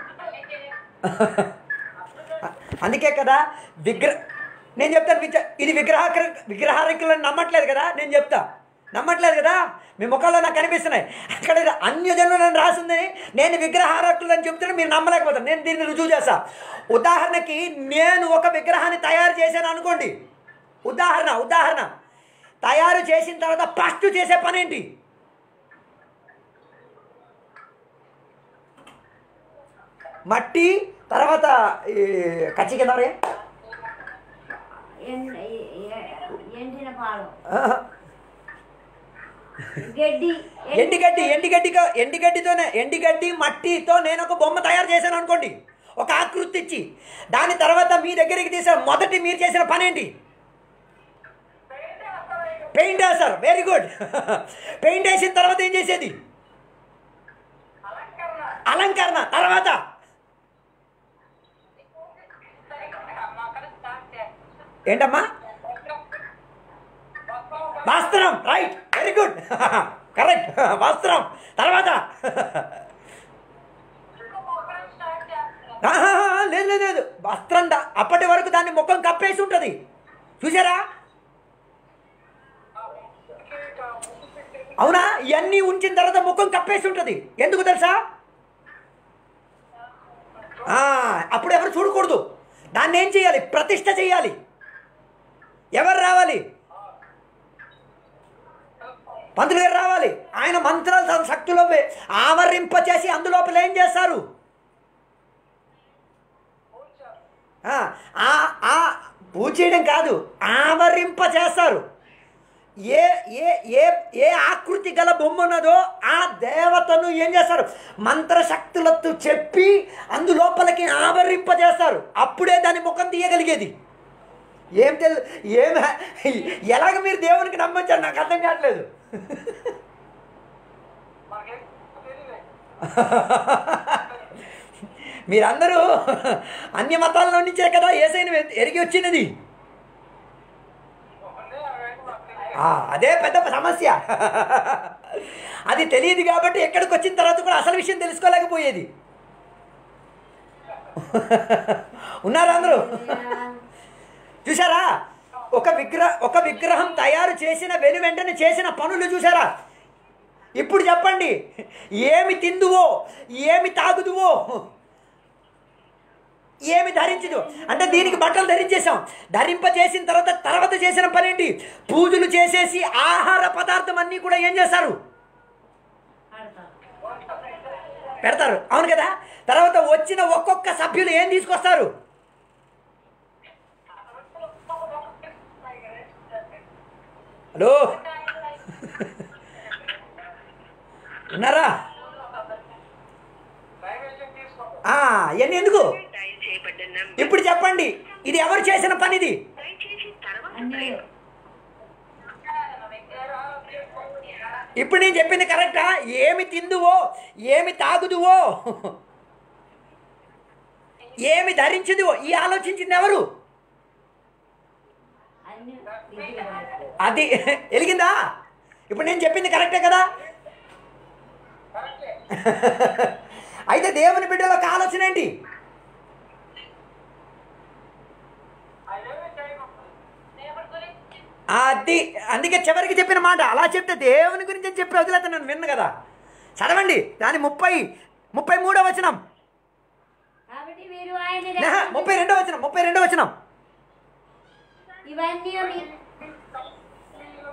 అందుకే కదా విగ్రహ నేను చెప్తాను విచ- ఇది విగ్రహ విగ్రహారకులను నమ్మట్లేదు కదా నేను చెప్తా నమ్మట్లేదు కదా మీ ముఖాల్లో నాకు కనిపిస్తున్నాయి అక్కడ ఇది అన్యజనులు అని రాసింది నేను విగ్రహారకులు అని చెప్తున్నా మీరు నమ్మలేకపోతారు నేను దీన్ని రుజువు చేస్తా ఉదాహరణకి నేను ఒక విగ్రహాన్ని తయారు చేశాను అనుకోండి ఉదాహరణ ఉదాహరణ తయారు చేసిన తర్వాత ఫస్ట్ చేసే పని ఏంటి మట్టి తర్వాత ఈ కచ్చి కింద ఎన్- ఎ- ఎ- ఎండిన పాలు గడ్డి ఎండిగడ్డి ఎండిగడ్డిగా ఎండిగడ్డితోనే ఎండిగడ్డి మట్టితో నేను ఒక బొమ్మ తయారు చేశాను అనుకోండి ఒక ఆకృతి ఇచ్చి దాని తర్వాత మీ దగ్గరికి తీసిన మొదటి మీరు చేసిన పని ఏంటి పెయింట్ వేస్తారు వెరీ గుడ్ పెయింట్ వేసిన తర్వాత ఏం చేసేది అలంకరణ తర్వాత ఏంటమ్మా వస్త్రం రైట్ వెరీ గుడ్ కరెక్ట్ వస్త్రం తర్వాత ఆహా, లేదు లేదు లేదు వస్త్రం దా- అప్పటి వరకు దాన్ని ముఖం కప్పేసి ఉంటుంది చూసారా అవునా ఇవన్నీ ఉంచిన తర్వాత ముఖం కప్పేసి ఉంటుంది ఎందుకు తెలుసా ఆ, అప్పుడు ఎవరు చూడకూడదు దాన్ని ఏం చేయాలి ప్రతిష్ట చేయాలి ఎవరు రావాలి పంతులు గారు రావాలి ఆయన మంత్రాలు తన శక్తిలో వే- ఆవరింపచేసి అందులోపల ఏం చేస్తారు ఆ, ఆ ఆ పూజ చేయడం కాదు ఆవరింప చేస్తారు ఏ ఏ ఏ ఏ ఆకృతి గల బొమ్మ ఉన్నదో ఆ దేవతను ఏం చేస్తారు మంత్రశక్తులతో చెప్పి అందులోపలికి ఆవరింపజేస్తారు అప్పుడే దాని ముఖం తీయగలిగేది ఏం తెలు ఏం ఎలాగ మీరు దేవునికి నమ్మొచ్చారు నాకు అర్థం కావట్లేదు మీరందరూ అన్య మతాల్లో నుంచే కదా ఏసైని ఎరిగి వచ్చినది ఆ, అదే పెద్ద సమస్య అది తెలియదు కాబట్టి ఎక్కడికి వచ్చిన తర్వాత కూడా అసలు విషయం తెలుసుకోలేకపోయేది ఉన్నారా అందరూ చూసారా ఒక విగ్రహ ఒక విగ్రహం తయారు చేసిన వెను వెంటనే చేసిన పనులు చూసారా ఇప్పుడు చెప్పండి ఏమి తిందువో ఏమి తాగుదువో ఏమి ధరించదు అంటే దీనికి బట్టలు ధరించేసాం ధరింప చేసిన తర్వాత తర్వాత చేసిన పని ఏంటి పూజలు చేసేసి ఆహార పదార్థం అన్నీ కూడా ఏం చేస్తారు పెడతారు అవును కదా తర్వాత వచ్చిన ఒక్కొక్క సభ్యులు ఏం తీసుకొస్తారు హలో ఉన్నారా ఆ, ఇవన్నీ ఎందుకు డయల్ చేయబడ్డ నంబర్ ఇప్పుడు చెప్పండి ఇది ఎవరు చేసిన పని ఇది దయచేసి తర్వాత అన్నీ ఇప్పుడు నేను చెప్పింది కరెక్టా ఏమి తిందువో ఏమి తాగుదువో ఏమి ధరించుదువో ఈ ఆలోచించింది ఎవరు అన్ని విగ్రహాలు. అది వెలిగిందా ఇప్పుడు నేను చెప్పింది కరెక్టే కదా అయితే దేవుని బిడ్డల ఒక ఆలోచన ఏంటి అది అందుకే చివరికి చెప్పిన మాట అలా చెప్తే దేవుని గురించి అని చెప్పి వదిలేత నేను విన్ను కదా చదవండి దాని ముప్పై ముప్పై మూడో వచనం కాబట్టి మీరు ఆయన నెహ, ముప్పై రెండో వచనం ముప్పై రెండో వచనం ఇవన్నీ మీ-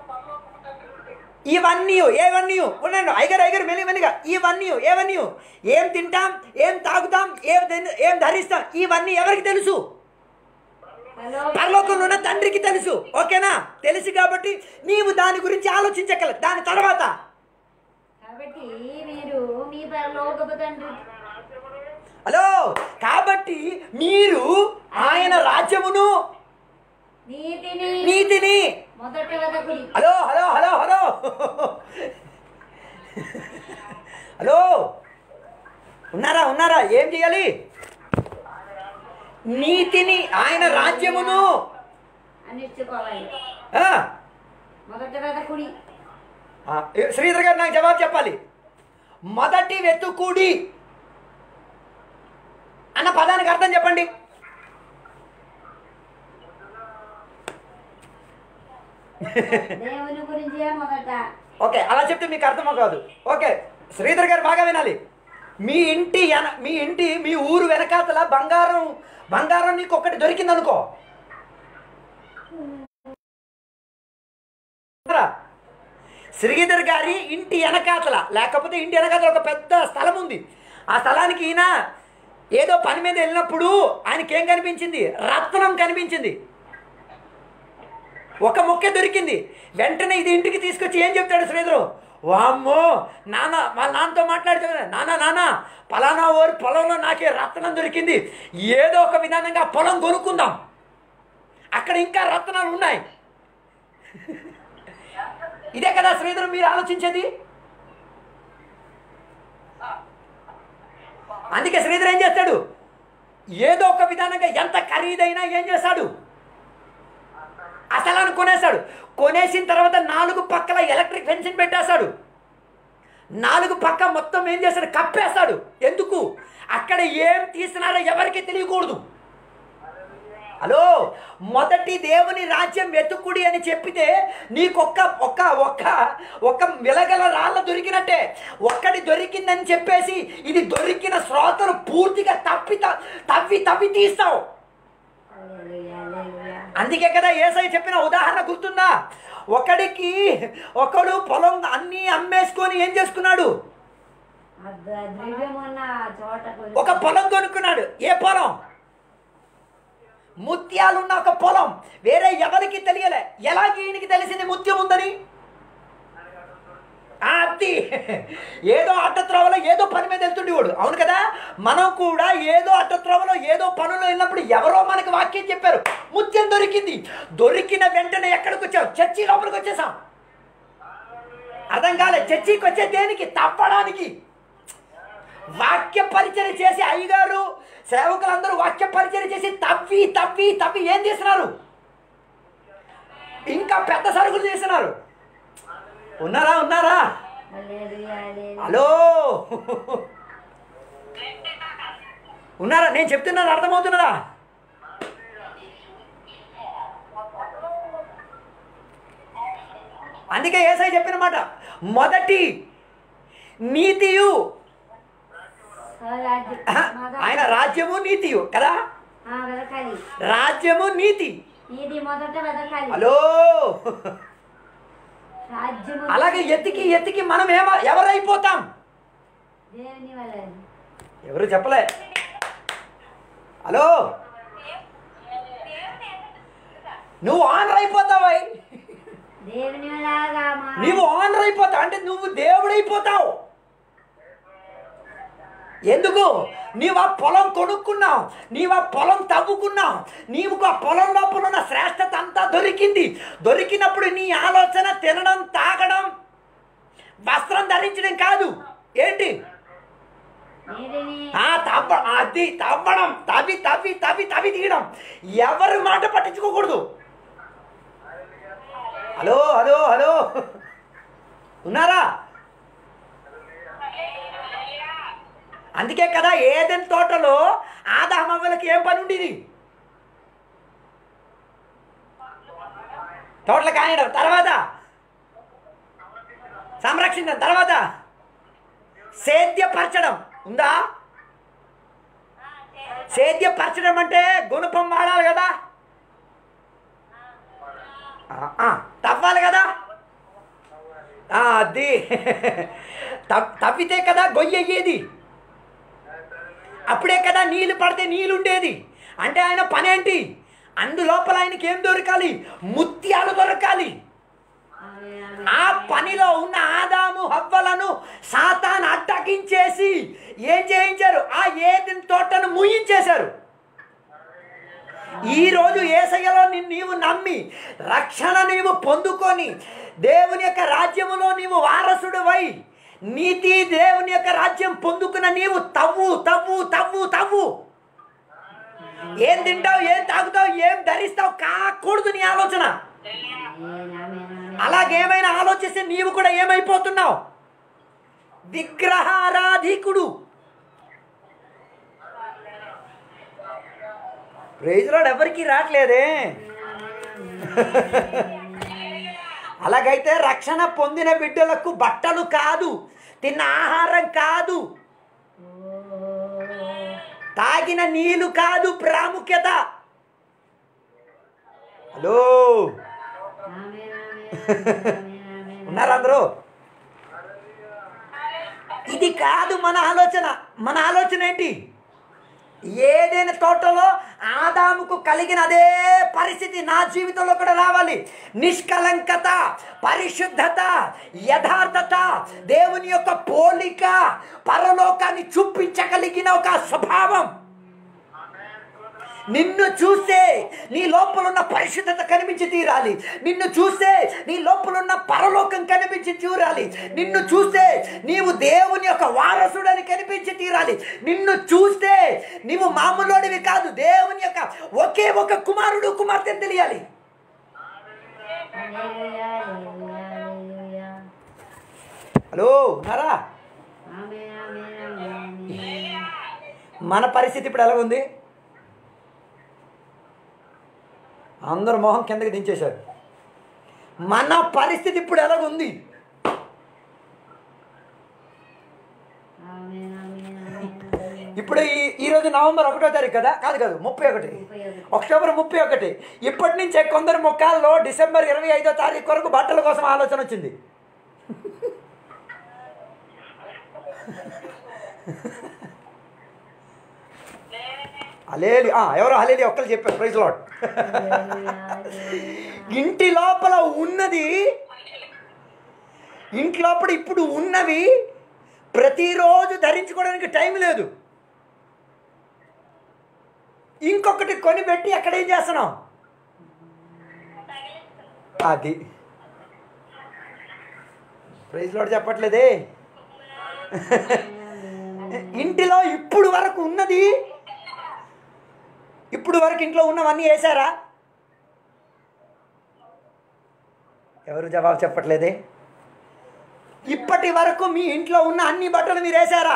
ఇవన్నీ ఏవన్నీ ఉండండి ఐగర్ ఐగర్ మెల్లి మెల్లిగా ఇవన్నీ ఏవన్నీ ఏం తింటాం ఏం తాగుతాం ఏం తిన్- ఏం ధరిస్తాం ఇవన్నీ ఎవరికి తెలుసు హలో పరలోకంలో ఉన్న తండ్రికి తెలుసు ఓకేనా తెలుసు కాబట్టి నీవు దాని గురించి ఆలోచించగల దాని తర్వాత కాబట్టి మీరు మీ పరలోకపు తండ్రి హలో కాబట్టి మీరు ఆయన రాజ్యమును నీతిని నీతిని మొదట వెదకుడి hello hello hello hello hello ఉన్నారా ఉన్నారా ఏం చేయాలి నీతిని ఆయన రాజ్యమును అనిచ్చుకోవాలి ఆ, మొదట వెదకుడి ఆ, శ్రీధర్ గారు నాకు జవాబు చెప్పాలి మొదటి వెతుకుడి అన్న పదానికి అర్థం చెప్పండి దేవుని గురించే మొదట ఓకే అలా చెప్తే మీకు అర్థం కాదు ఓకే శ్రీధర్ గారు బాగా వినాలి మీ ఇంటి ఎన మీ ఇంటి మీ ఊరు వెనకాతల బంగారం బంగారం నీకు ఒక్కటి దొరికింది అనుకో శ్రీధర్ గారి ఇంటి వెనకాతల లేకపోతే ఇంటి వెనకాతల ఒక పెద్ద స్థలం ఉంది ఆ స్థలానికి ఈయన ఏదో పని మీద వెళ్ళినప్పుడు ఆయనకి ఏం కనిపించింది రత్నం కనిపించింది ఒక మొక్క దొరికింది వెంటనే ఇది ఇంటికి తీసుకొచ్చి ఏం చెప్తాడు శ్రీధరు వామ్మో నాన్న వాళ్ళ నాన్నతో మాట్లాడితే నాన్న నాన్న పలానా ఊరు పొలంలో నాకే రత్నం దొరికింది ఏదో ఒక విధానంగా ఆ పొలం కొనుక్కుందాం అక్కడ ఇంకా రత్నాలు ఉన్నాయి ఇదే కదా శ్రీధరు మీరు ఆలోచించేది అందుకే శ్రీధర్ ఏం చేస్తాడు ఏదో ఒక విధానంగా ఎంత ఖరీదైనా ఏం చేస్తాడు అసలు అని కొనేశాడు కొనేసిన తర్వాత నాలుగు పక్కల ఎలక్ట్రిక్ ఫెన్సింగ్ పెట్టేశాడు నాలుగు పక్క మొత్తం ఏం చేశాడు కప్పేస్తాడు ఎందుకు అక్కడ ఏం తీసినారో ఎవరికి తెలియకూడదు హలో మొదటి దేవుని రాజ్యం వెతుకుడి అని చెప్పితే నీకొక్క ఒక్క ఒక్క ఒక్క వెలగల రాళ్ళ దొరికినట్టే ఒక్కటి దొరికిందని చెప్పేసి ఇది దొరికిన శ్రోతలు పూర్తిగా తప్పి త- తవ్వి తవ్వి తీస్తావు హల్లెలూయా, హల్లెలూయా. అందుకే కదా ఏసై చెప్పిన ఉదాహరణ గుర్తుందా ఒకడికి ఒకడు పొలం అన్నీ అమ్మేసుకొని ఏం చేసుకున్నాడు ఆ ద- ద్రవ్యమున్న చోట ఒక పొలం కొనుక్కున్నాడు ఏ పొలం ముత్యాలున్న ఒక పొలం వేరే ఎవరికి తెలియలే ఎలాగ ఈయనకి తెలిసింది ముత్యం ఉందని ఆ అత్తి ఏదో అట్టత్రోవలో ఏదో పని మీద వెళ్తుండేవాడు అవును కదా మనం కూడా ఏదో అట్టత్రోవలో ఏదో పనులు వెళ్ళినప్పుడు ఎవరో మనకి వాక్యం చెప్పారు ముత్యం దొరికింది దొరికిన వెంటనే ఎక్కడికి వచ్చాం చర్చి లోపలికి వచ్చేసాం అర్థం కాలే చర్చికి వచ్చే దేనికి తప్పడానికి వాక్య పరిచయం చేసి అయ్యగారు సేవకులందరూ వాక్య పరిచయం చేసి తవ్వి తవ్వి తవ్వి ఏం చేస్తున్నారు ఇంకా పెద్ద సరుకులు చేస్తున్నారు ఉన్నారా ఉన్నారా హల్లెలూయా, హల్లెలూయా. హలో ఉన్నారా నేను చెప్తున్నాను అర్థమవుతున్నదా అందుకే ఏసై చెప్పిన మాట మొదటి నీతియు ఆ రాజ్యం. ఆహా, మొదట- ఆయన రాజ్యము నీతియు కదా ఆ, వెదకాలి రాజ్యము నీతి ఇది మొదట వెదకాలి హలో రాజ్యము అలాగే ఎతికి ఎతికి మనం ఏమ ఎవరైపోతాం దేవుని వల్ల ఎవరు చెప్పలే హలో నువ్వు ఆనర్ అయిపోతావై దేవుని లాగా మా నువ్వు ఆనర్ అయిపోతావు అంటే నువ్వు దేవుడైపోతావు ఎందుకు నీవు ఆ పొలం కొనుక్కున్నావు నీవు ఆ పొలం తవ్వుకున్నావు నీవు ఆ పొలం లోపల ఉన్న శ్రేష్టత అంతా దొరికింది దొరికినప్పుడు నీ ఆలోచన తినడం తాగడం వస్త్రం ధరించడం కాదు ఏంటి నీటిని ఆ తవ్వ అది తవ్వడం తవ్వి తవ్వి తవ్వి తవ్వి తీయడం ఎవరి మాట పట్టించుకోకూడదు హలో హలో హలో ఉన్నారా అందుకే కదా ఏదైనా తోటలో ఆదామవ్వలకి ఏం పని ఉండేది తోటలు కాయడం తర్వాత సంరక్షించడం తర్వాత సేద్యపరచడం ఉందా సేద్యపరచడం అంటే గుణపం వాడాలి కదా ఆ, ఆ, తవ్వాలి కదా తవ్- తవ్వితే కదా గొయ్యి అయ్యేది అప్పుడే కదా నీళ్ళు పడితే నీళ్ళు ఉండేది అంటే ఆయన పని ఏంటి అందులోపల ఆయనకి ఏం దొరకాలి ముత్యాలు దొరకాలి ఆమేన్, ఆమేన్. ఆ పనిలో ఉన్న ఆదాము హవ్వలను సాతాన్ అడ్డకించేసి ఏం చేయించారు ఆ ఏదిన తోటను ముయించేశారు ఈ రోజు ఏసయ్యలో నిన్ను నీవు నమ్మి రక్షణ నీవు పొందుకొని దేవుని యొక్క రాజ్యములో నీవు వారసుడివై నీతి దేవుని యొక్క రాజ్యం పొందుకున్న నీవు తవ్వు తవ్వు తవ్వు తవ్వు ఏం తింటావు ఏం తాగుతావు ఏం ధరిస్తావు కాకూడదు నీ ఆలోచన ఆమేన్, ఆమేన్, ఆమేన్. అలాగేమైనా ఆలోచిస్తే నీవు కూడా ఏమైపోతున్నావు విగ్రహారాధికుడు ప్రైజ్లాడ్ ఎవరికి రావట్లేదే అలాగైతే రక్షణ పొందిన బిడ్డలకు బట్టలు కాదు తిన్న ఆహారం కాదు తాగిన నీళ్లు కాదు ప్రాముఖ్యత హలో ఆమేన్, ఆమేన్, ఆమేన్, ఆమేన్. ఉన్నారు అందరూ ఇది కాదు మన ఆలోచన మన ఆలోచన ఏంటి ఏదైనా తోటలో ఆదాముకు కలిగిన అదే పరిస్థితి నా జీవితంలో కూడా రావాలి నిష్కలంకత పరిశుద్ధత యథార్థత దేవుని యొక్క పోలిక పరలోకాన్ని చూపించగలిగిన ఒక స్వభావం నిన్ను చూస్తే నీ లోపల ఉన్న పరిశుద్ధత కనిపించి తీరాలి నిన్ను చూస్తే నీ లోపల ఉన్న పరలోకం కనిపించి తీరాలి నిన్ను చూస్తే నీవు దేవుని యొక్క వారసుడని కనిపించి తీరాలి నిన్ను చూస్తే నీవు మామూలుడివి కాదు దేవుని యొక్క ఒకే ఒక కుమారుడు కుమార్తె అని తెలియాలి హల్లెలూయా, హల్లెలూయా, హల్లెలూయా. హలో నరా ఆమేన్, ఆమేన్, ఆమేన్, ఆమేన్. మన పరిస్థితి ఇప్పుడు ఎలా ఉంది అందరు మొహం కిందకి దించేశారు మన పరిస్థితి ఇప్పుడు ఎలాగుంది ఆమేన్, ఆమేన్, ఆమేన్, ఆమేన్. ఇప్పుడు ఈ ఈరోజు నవంబర్ ఒకటో తారీఖు కదా కాదు కాదు ముప్పై ఒకటి ముప్పై ఒకటి. అక్టోబర్ ముప్పై ఒకటి ఇప్పటి నుంచే కొందరు ముఖాల్లో డిసెంబర్ ఇరవై ఐదో తారీఖు వరకు బట్టల కోసం ఆలోచన వచ్చింది అలేలి ఆ, ఎవరో అలేలి ఒక్కరు చెప్పారు ప్రైజ్ లాడ్ హల్లెలూయా, హల్లెలూయా. ఇంటి లోపల ఉన్నది ఇంటి లోపల ఇప్పుడు ఉన్నవి ప్రతిరోజు ధరించుకోవడానికి టైం లేదు ఇంకొకటి కొనిపెట్టి ఎక్కడ ఏం చేస్తున్నాం అది ప్రైజ్ లోడ్ చెప్పట్లేదే ఇంటిలో ఇప్పుడు వరకు ఉన్నది ఇప్పుడు వరకు ఇంట్లో ఉన్నవన్నీ వేశారా ఎవరు జవాబు చెప్పట్లేదే ఇప్పటి వరకు మీ ఇంట్లో ఉన్న అన్ని బట్టలు మీరు వేశారా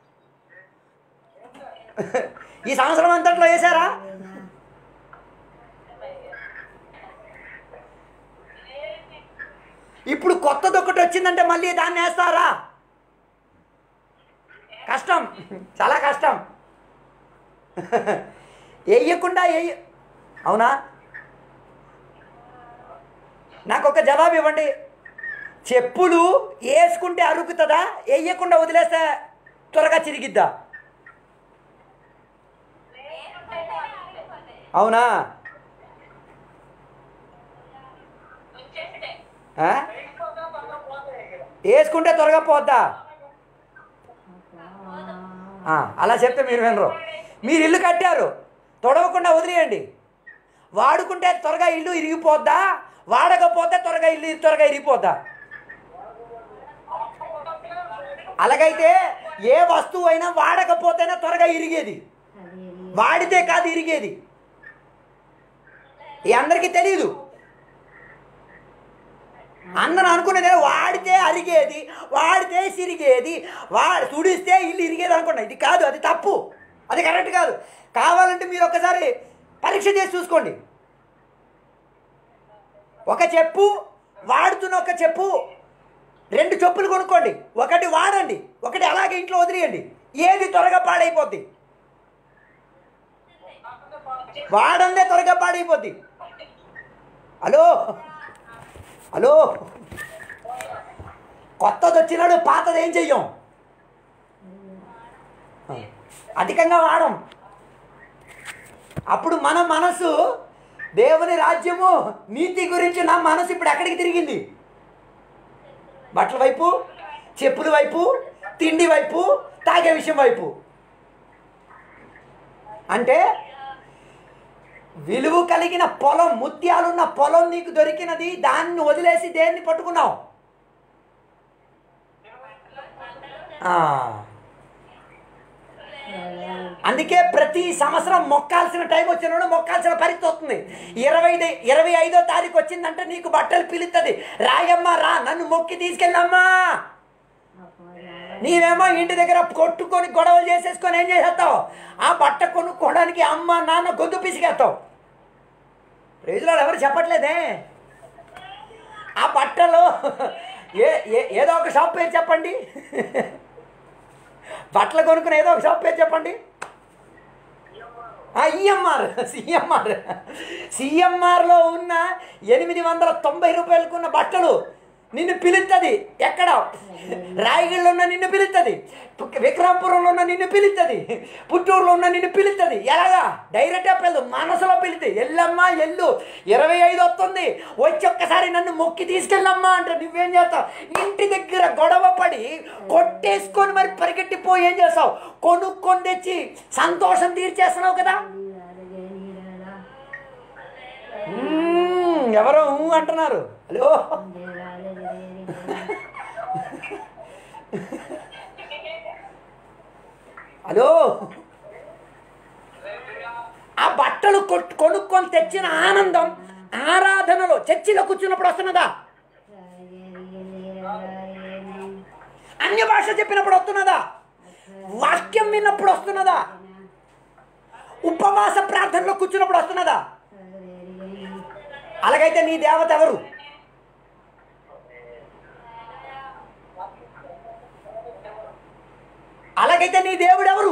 ఈ సంవత్సరం అంతట్లో వేశారా ఇప్పుడు కొత్తది ఒకటి వచ్చిందంటే మళ్ళీ దాన్ని వేస్తారా కష్టం చాలా కష్టం వేయకుండా వేయ అవునా నాకు ఒక జవాబు ఇవ్వండి చెప్పులు వేసుకుంటే అరుగుతుందా వేయకుండా వదిలేస్తే త్వరగా చిరిగిద్దా అవునా ఆ? వేసుకుంటే త్వరగా పోద్దా ఆ, అలా చెప్తే మీరు వినరు మీరు ఇల్లు కట్టారు తొడవకుండా వదిలేయండి వాడుకుంటే త్వరగా ఇల్లు ఇరిగిపోద్దా వాడకపోతే త్వరగా ఇల్లు త్వరగా ఇరిగిపోద్దా అలాగైతే ఏ వస్తువు అయినా వాడకపోతేనే త్వరగా ఇరిగేది హల్లెలూయా. వాడితే కాదు ఇరిగేది ఈ అందరికీ తెలియదు అందరూ అనుకునేదే వాడితే అరిగేది వాడితే సిరిగేది వాడు తుడిస్తే ఇల్లు ఇరిగేది అనుకున్నా ఇది కాదు అది తప్పు అది కరెక్ట్ కాదు కావాలంటే మీరు ఒకసారి పరీక్ష చేసి చూసుకోండి ఒక చెప్పు వాడుతున్న ఒక చెప్పు రెండు చెప్పులు కొనుక్కోండి ఒకటి వాడండి ఒకటి అలాగే ఇంట్లో వదిలేయండి ఏది త్వరగా పాడైపోద్ది వాడందే త్వరగా పాడైపోద్ది హలో హలో కొత్తది వచ్చినాడు పాతది ఏం చెయ్యం అధికంగా వాడం అప్పుడు మన మనసు దేవుని రాజ్యము నీతి గురించి నా మనసు ఇప్పుడు ఎక్కడికి తిరిగింది బట్టల వైపు చెప్పుల వైపు తిండి వైపు తాగే విషయం వైపు అంటే విలువ కలిగిన పొలం ముత్యాలున్న పొలం నీకు దొరికినది దాన్ని వదిలేసి దేన్ని పట్టుకున్నావు ఆ. అందుకే ప్రతి సంవత్సరం మొక్కాల్సిన టైం వచ్చినప్పుడు మొక్కాల్సిన పరిస్థితి వస్తుంది ఇరవై ఇరవై ఐదో తారీఖు వచ్చిందంటే నీకు బట్టలు పిలుస్తుంది రాయమ్మా రా నన్ను మొక్కి తీసుకెళ్ళమ్మా నీవేమో ఇంటి దగ్గర కొట్టుకొని గొడవలు చేసేసుకొని ఏం చేసేస్తావు ఆ బట్ట కొనుక్కోవడానికి అమ్మ నాన్న గొంతు పిసిగేస్తావు రైతులు ఎవరు చెప్పట్లేదే ఆ బట్టలో ఏ ఏ- ఏదో ఒక షాప్ పేరు చెప్పండి బట్టలు కొనుక్కుని ఏదో ఒక షాప్ పేరు చెప్పండి ఈఎంఆర్ సిఎంఆర్ సిఎంఆర్లో ఉన్న ఎనిమిది వందల తొంభై రూపాయలకు ఉన్న బట్టలు నిన్ను పిలుస్తుంది ఎక్కడ రాయగఢలో ఉన్న నిన్ను పిలుస్తుంది విక్రమపురంలో ఉన్న నిన్ను పిలుస్తుంది పుత్తూరులో ఉన్న నిన్ను పిలుస్తుంది ఎలాగా డైరెక్ట్గా పిల్లలు మనసులో పిలుతుంది ఎల్లమ్మా ఎల్లు ఇరవై ఐదు వస్తుంది వచ్చి ఒక్కసారి నన్ను మొక్కి తీసుకెళ్ళమ్మా అంటే నువ్వేం చేస్తావు ఇంటి దగ్గర గొడవ పడి కొట్టేసుకొని మరి పరిగెట్టిపోయి ఏం చేస్తావు కొనుక్కొని తెచ్చి సంతోషం తీర్చేస్తున్నావు కదా మ్మ్, ఎవరో ఊ అంటున్నారు హలో హలో ఆ బట్టలు కొట్టు కొనుక్కొని తెచ్చిన ఆనందం ఆరాధనలో చర్చిలో కూర్చున్నప్పుడు వస్తున్నదా అన్య భాష చెప్పినప్పుడు వస్తున్నదా వాక్యం విన్నప్పుడు వస్తున్నదా ఉపవాస ప్రార్థనలో కూర్చున్నప్పుడు వస్తున్నదా అలాగైతే నీ దేవత ఎవరు అలాగైతే నీ దేవుడు ఎవరు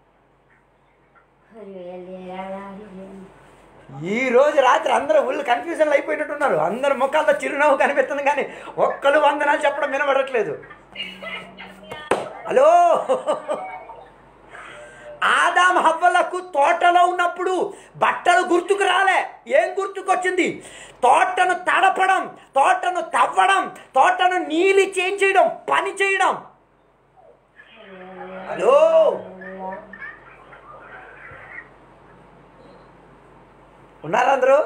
ఈ రోజు రాత్రి అందరూ ఊళ్ళు కన్ఫ్యూజన్లో అయిపోయినట్టున్నారు అందరు ముఖాల్లో చిరునవ్వు కనిపిస్తుంది కానీ ఒక్కడు వందనాలు చెప్పడం వినబడట్లేదు హలో ఆదాం హవ్వలకు తోటలో ఉన్నప్పుడు బట్టలు గుర్తుకు రాలే ఏం గుర్తుకొచ్చింది తోటను తడపడం తోటను తవ్వడం తోటను నీలి చేంజ్ చేయడం పని చేయడం హలో ఉన్నారా అందరూ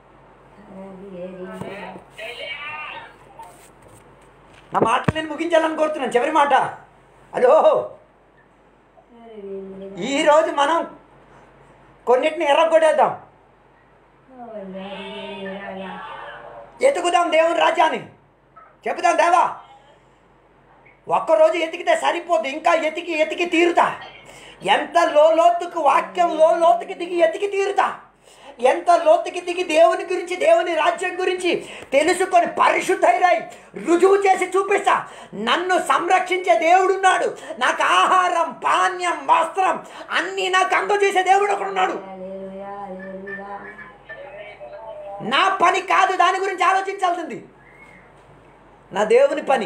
నా మాట నేను ముగించాలని కోరుతున్నాను చివరి మాట హలో ఈరోజు మనం కొన్నిటిని ఎర్రగొట్టేద్దాం ఎతుకుదాం దేవుని రాజ్యాన్ని చెబుదాం దేవా ఒక్కరోజు ఎతికితే సరిపోద్దు ఇంకా ఎతికి ఎతికి తీరుతా ఎంత లో లోతుకు వాక్యం లో లోతుకి దిగి ఎతికి తీరుతా ఎంత లోతుకి దిగి దేవుని గురించి దేవుని రాజ్యం గురించి తెలుసుకొని పరిశుద్ధైరై రుజువు చేసి చూపిస్తా నన్ను సంరక్షించే దేవుడున్నాడు నాకు ఆహారం పానీయం వస్త్రం అన్నీ నాకు అందజేసే దేవుడు ఒకడున్నాడు నా పని కాదు దాని గురించి ఆలోచించాల్సింది నా దేవుని పని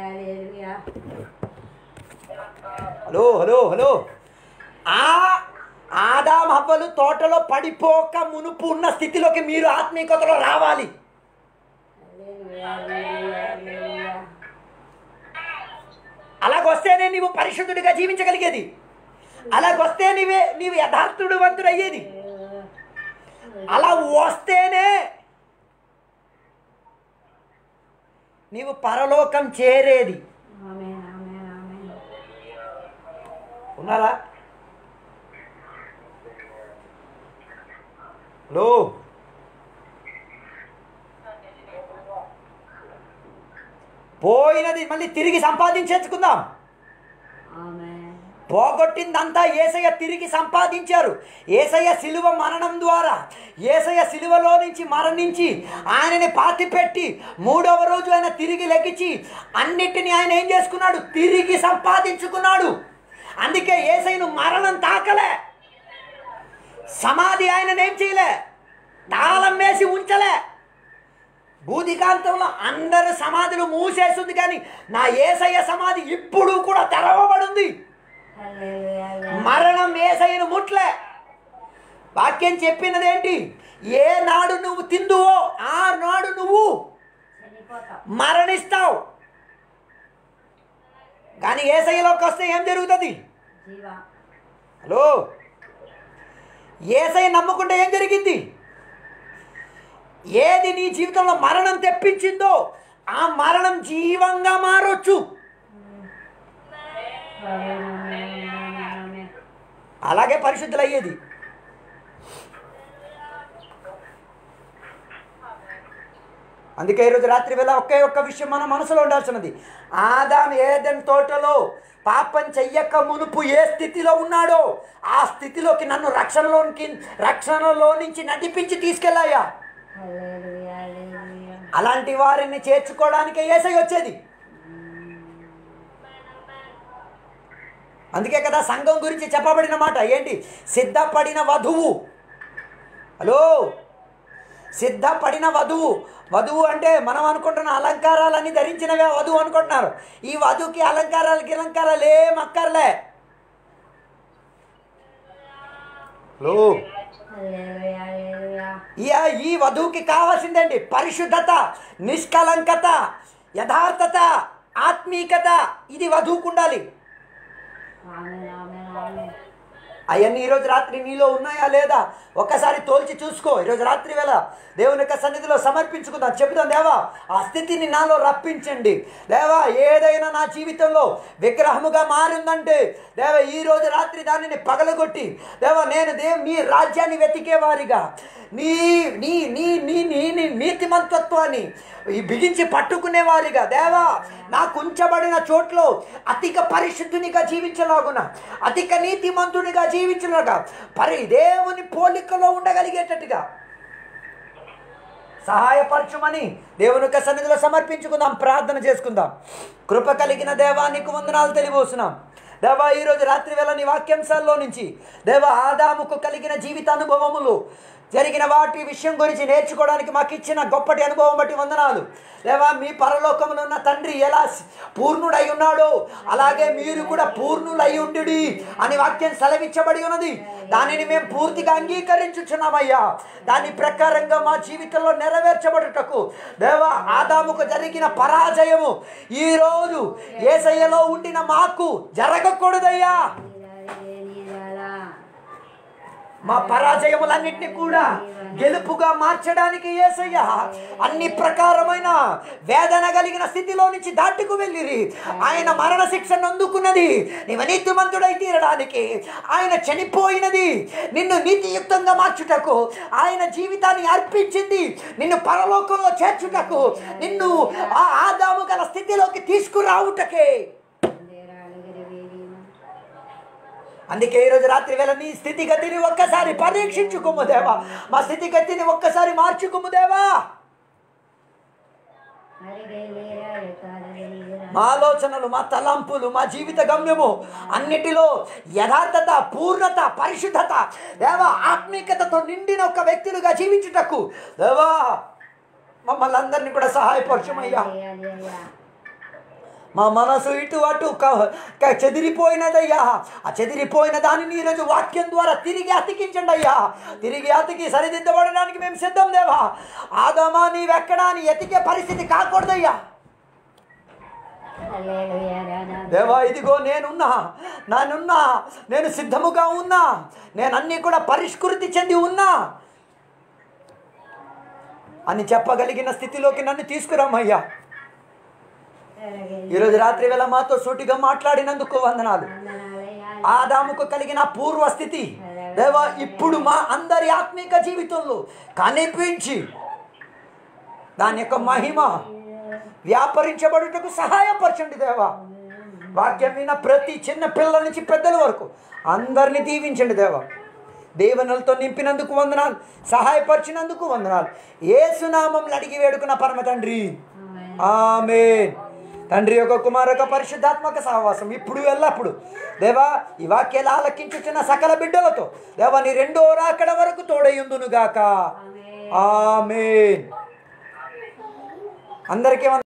హలో హలో హలో ఆ ఆదాం హవ్వలు తోటలో పడిపోక మునుపు ఉన్న స్థితిలోకి మీరు ఆత్మీయతలో రావాలి అలాగొస్తేనే నీవు పరిశుద్ధుడిగా జీవించగలిగేది అలాగొస్తే నీవే నీవు యథార్థుడు వంతుడు అయ్యేది అలా వస్తేనే నీవు పరలోకం చేరేది ఉన్నారా హలో పోయినది మళ్ళీ తిరిగి సంపాదించేసుకుందాం పోగొట్టిందంతా ఏసయ్య తిరిగి సంపాదించారు ఏసయ్య శిలువ మరణం ద్వారా ఏసయ్య శిలువలో నుంచి మరణించి ఆయనని పాతిపెట్టి మూడవ రోజు ఆయన తిరిగి లెగిచి అన్నిటిని ఆయన ఏం చేసుకున్నాడు తిరిగి సంపాదించుకున్నాడు అందుకే ఏసయ్యను మరణం తాకలే సమాధి ఆయన ఏం చేయలే తాళం వేసి ఉంచలే భూదికాంతంలో అందరు సమాధులు మూసేస్తుంది కానీ నా ఏసయ్య సమాధి ఇప్పుడు కూడా తెరవబడింది హల్లెలూయా, హల్లెలూయా. మరణం ఏసయ్యను ముట్లే వాక్యం చెప్పినదేంటి ఏ నాడు నువ్వు తిందువో ఆ నాడు నువ్వు చనిపోతాం మరణిస్తావు కానీ ఏసయ్యలోకి వస్తే ఏం జరుగుతుంది జీవ హలో ఏసై నమ్ముకుంటే ఏం జరిగింది ఏది నీ జీవితంలో మరణం తెప్పించిందో ఆ మరణం జీవంగా మారొచ్చు ఆమేన్. అలాగే పరిశుద్ధులయ్యేది అందుకే ఈరోజు రాత్రి వేళ ఒకే ఒక్క విషయం మన మనసులో ఉండాల్సినది ఆదాం ఏదెన్ తోటలో పాపం చెయ్యక మునుపు ఏ స్థితిలో ఉన్నాడో ఆ స్థితిలోకి నన్ను రక్షణలోనికి రక్షణలో నుంచి నడిపించి తీసుకెళ్ళాయా హల్లెలూయా, హల్లెలూయా. అలాంటి వారిని చేర్చుకోవడానికే ఏసై వచ్చేది అందుకే కదా సంఘం గురించి చెప్పబడిన మాట ఏంటి సిద్ధపడిన వధువు హలో సిద్ధపడిన వధువు వధువు అంటే మనం అనుకుంటున్న అలంకారాలన్నీ ధరించినవే వధువు అనుకుంటున్నారు ఈ వధువుకి అలంకారాలకి అలంకారాలు ఏం అక్కర్లే హలో హల్లెలూయా, హల్లెలూయా. ఈ ఈ వధువుకి కావాల్సిందండి పరిశుద్ధత నిష్కలంకత యథార్థత ఆత్మీకత ఇది వధువుకు ఉండాలి ఆమేన్, ఆమేన్, ఆమేన్. అవన్నీ ఈరోజు రాత్రి నీలో ఉన్నాయా లేదా ఒక్కసారి తోల్చి చూసుకో ఈరోజు రాత్రి వేళ దేవుని యొక్క సన్నిధిలో సమర్పించుకుందాం చెబుతాం దేవా ఆ స్థితిని నాలో రప్పించండి దేవా ఏదైనా నా జీవితంలో విగ్రహముగా మారిందంటే దేవా ఈ రోజు రాత్రి దానిని పగలగొట్టి దేవా నేను దేవ్ నీ రాజ్యాన్ని వెతికేవారిగా నీ నీ నీ నీ నీ నీ నీతిమంతత్వాన్ని ఈ బిగించి పట్టుకునేవారిగా దేవా నాకు ఉంచబడిన చోట్లో అధిక పరిశుద్ధునిగా జీవించలాగున అధిక నీతిమంతునిగా జీవించలాగా పరి దేవుని పోలికలో ఉండగలిగేటట్టుగా సహాయపరచుమని దేవుని యొక్క సన్నిధిలో సమర్పించుకుందాం ప్రార్థన చేసుకుందాం కృప కలిగిన దేవానికి వందనాలు తెలియబోస్తున్నాం దేవా ఈరోజు రాత్రి వేళ నీ వాక్యాంశాల్లో నుంచి దేవా ఆదాముకు కలిగిన జీవిత అనుభవములు జరిగిన వాటి విషయం గురించి నేర్చుకోవడానికి మాకు ఇచ్చిన గొప్పటి అనుభవం బట్టి వందనాలు దేవా మీ పరలోకములో ఉన్న తండ్రి ఎలా పూర్ణుడై ఉన్నాడో అలాగే మీరు కూడా పూర్ణులై ఉండి అని వాక్యం సెలవిచ్చబడి ఉన్నది దానిని మేము పూర్తిగా అంగీకరించుచున్నామయ్యా దాని ప్రకారంగా మా జీవితంలో నెరవేర్చబడుటకు దేవా ఆదాముకు జరిగిన పరాజయము ఈరోజు ఏసయ్యలో ఉండిన మాకు జరగకూడదయ్యా నీలాలే, నీలాలా. మా పరాజయములన్నింటినీ కూడా గెలుపుగా మార్చడానికి ఏసయ్య అన్ని ప్రకారమైన వేదన కలిగిన స్థితిలో నుంచి దాటుకు వెళ్ళిరి ఆయన మరణ శిక్షను అందుకున్నది నీవు నీతిమంతుడై తీరడానికి ఆయన చనిపోయినది నిన్ను నీతియుక్తంగా మార్చుటకు ఆయన జీవితాన్ని అర్పించింది నిన్ను పరలోకంలో చేర్చుటకు నిన్ను ఆ ఆదాము గల స్థితిలోకి తీసుకురావుటకే దేరాలగిరివేదిమ. అందుకే ఈరోజు రాత్రి వేళ నీ స్థితిగతిని ఒక్కసారి పరీక్షించుకోము దేవా మా స్థితిగతిని ఒక్కసారి మార్చుకోము దేవా హరిగేలేరా, రేకాలగేలేరా. మా ఆలోచనలు మా తలంపులు మా జీవిత గమ్యము అన్నిటిలో యథార్థత పూర్ణత పరిశుద్ధత దేవా ఆత్మీకతతో నిండిన ఒక వ్యక్తులుగా జీవించుటకు దేవా మమ్మల్ని అందరినీ కూడా సహాయపరచమయ్యా హల్లెలూయా. మా మనసు ఇటు అటు క- క- చెదిరిపోయినదయ్యా ఆ చెదిరిపోయిన దానిని ఈరోజు వాక్యం ద్వారా తిరిగి అతికించండి అయ్యా తిరిగి అతికి సరిదిద్దబడడానికి మేము సిద్ధం దేవా ఆదమా నీవెక్కడా అని ఎతికే పరిస్థితి కాకూడదయ్యా హల్లెలూయా, రాజా. దేవా ఇదిగో నేనున్నా నానున్నా నేను సిద్ధముగా ఉన్నా నేను అన్నీ కూడా పరిష్కృతి చెంది ఉన్నా అని చెప్పగలిగిన స్థితిలోకి నన్ను తీసుకురామయ్యా హల్లెలూయా. ఈరోజు రాత్రి వేళ మాతో సూటిగా మాట్లాడినందుకు వందనాలు వందనాలయ్యా. ఆదాముకు కలిగిన పూర్వ స్థితి దేవా ఇప్పుడు మా అందరి ఆత్మీక జీవితంలో కనిపించి దాని యొక్క మహిమ వ్యాపరించబడుటకు సహాయపరచండి దేవా వాక్యం విన్న ప్రతి చిన్న పిల్లల నుంచి పెద్దల వరకు అందరిని దీవించండి దేవా దేవనలతో నింపినందుకు వందనాలు సహాయపరిచినందుకు వందనాలు ఏసునామంలో అడిగి వేడుకున్న పరమ తండ్రి ఆమేన్. ఆమె తండ్రి యొక్క కుమార యొక్క పరిశుద్ధాత్మక సహవాసం ఇప్పుడు ఎల్లప్పుడు దేవా ఈ వాక్యాలు ఆలకించుచున్న సకల బిడ్డలతో దేవా నీ రెండో రాకడ వరకు తోడయుందునుగాక ఆమేన్. ఆమెన్ అందరికీ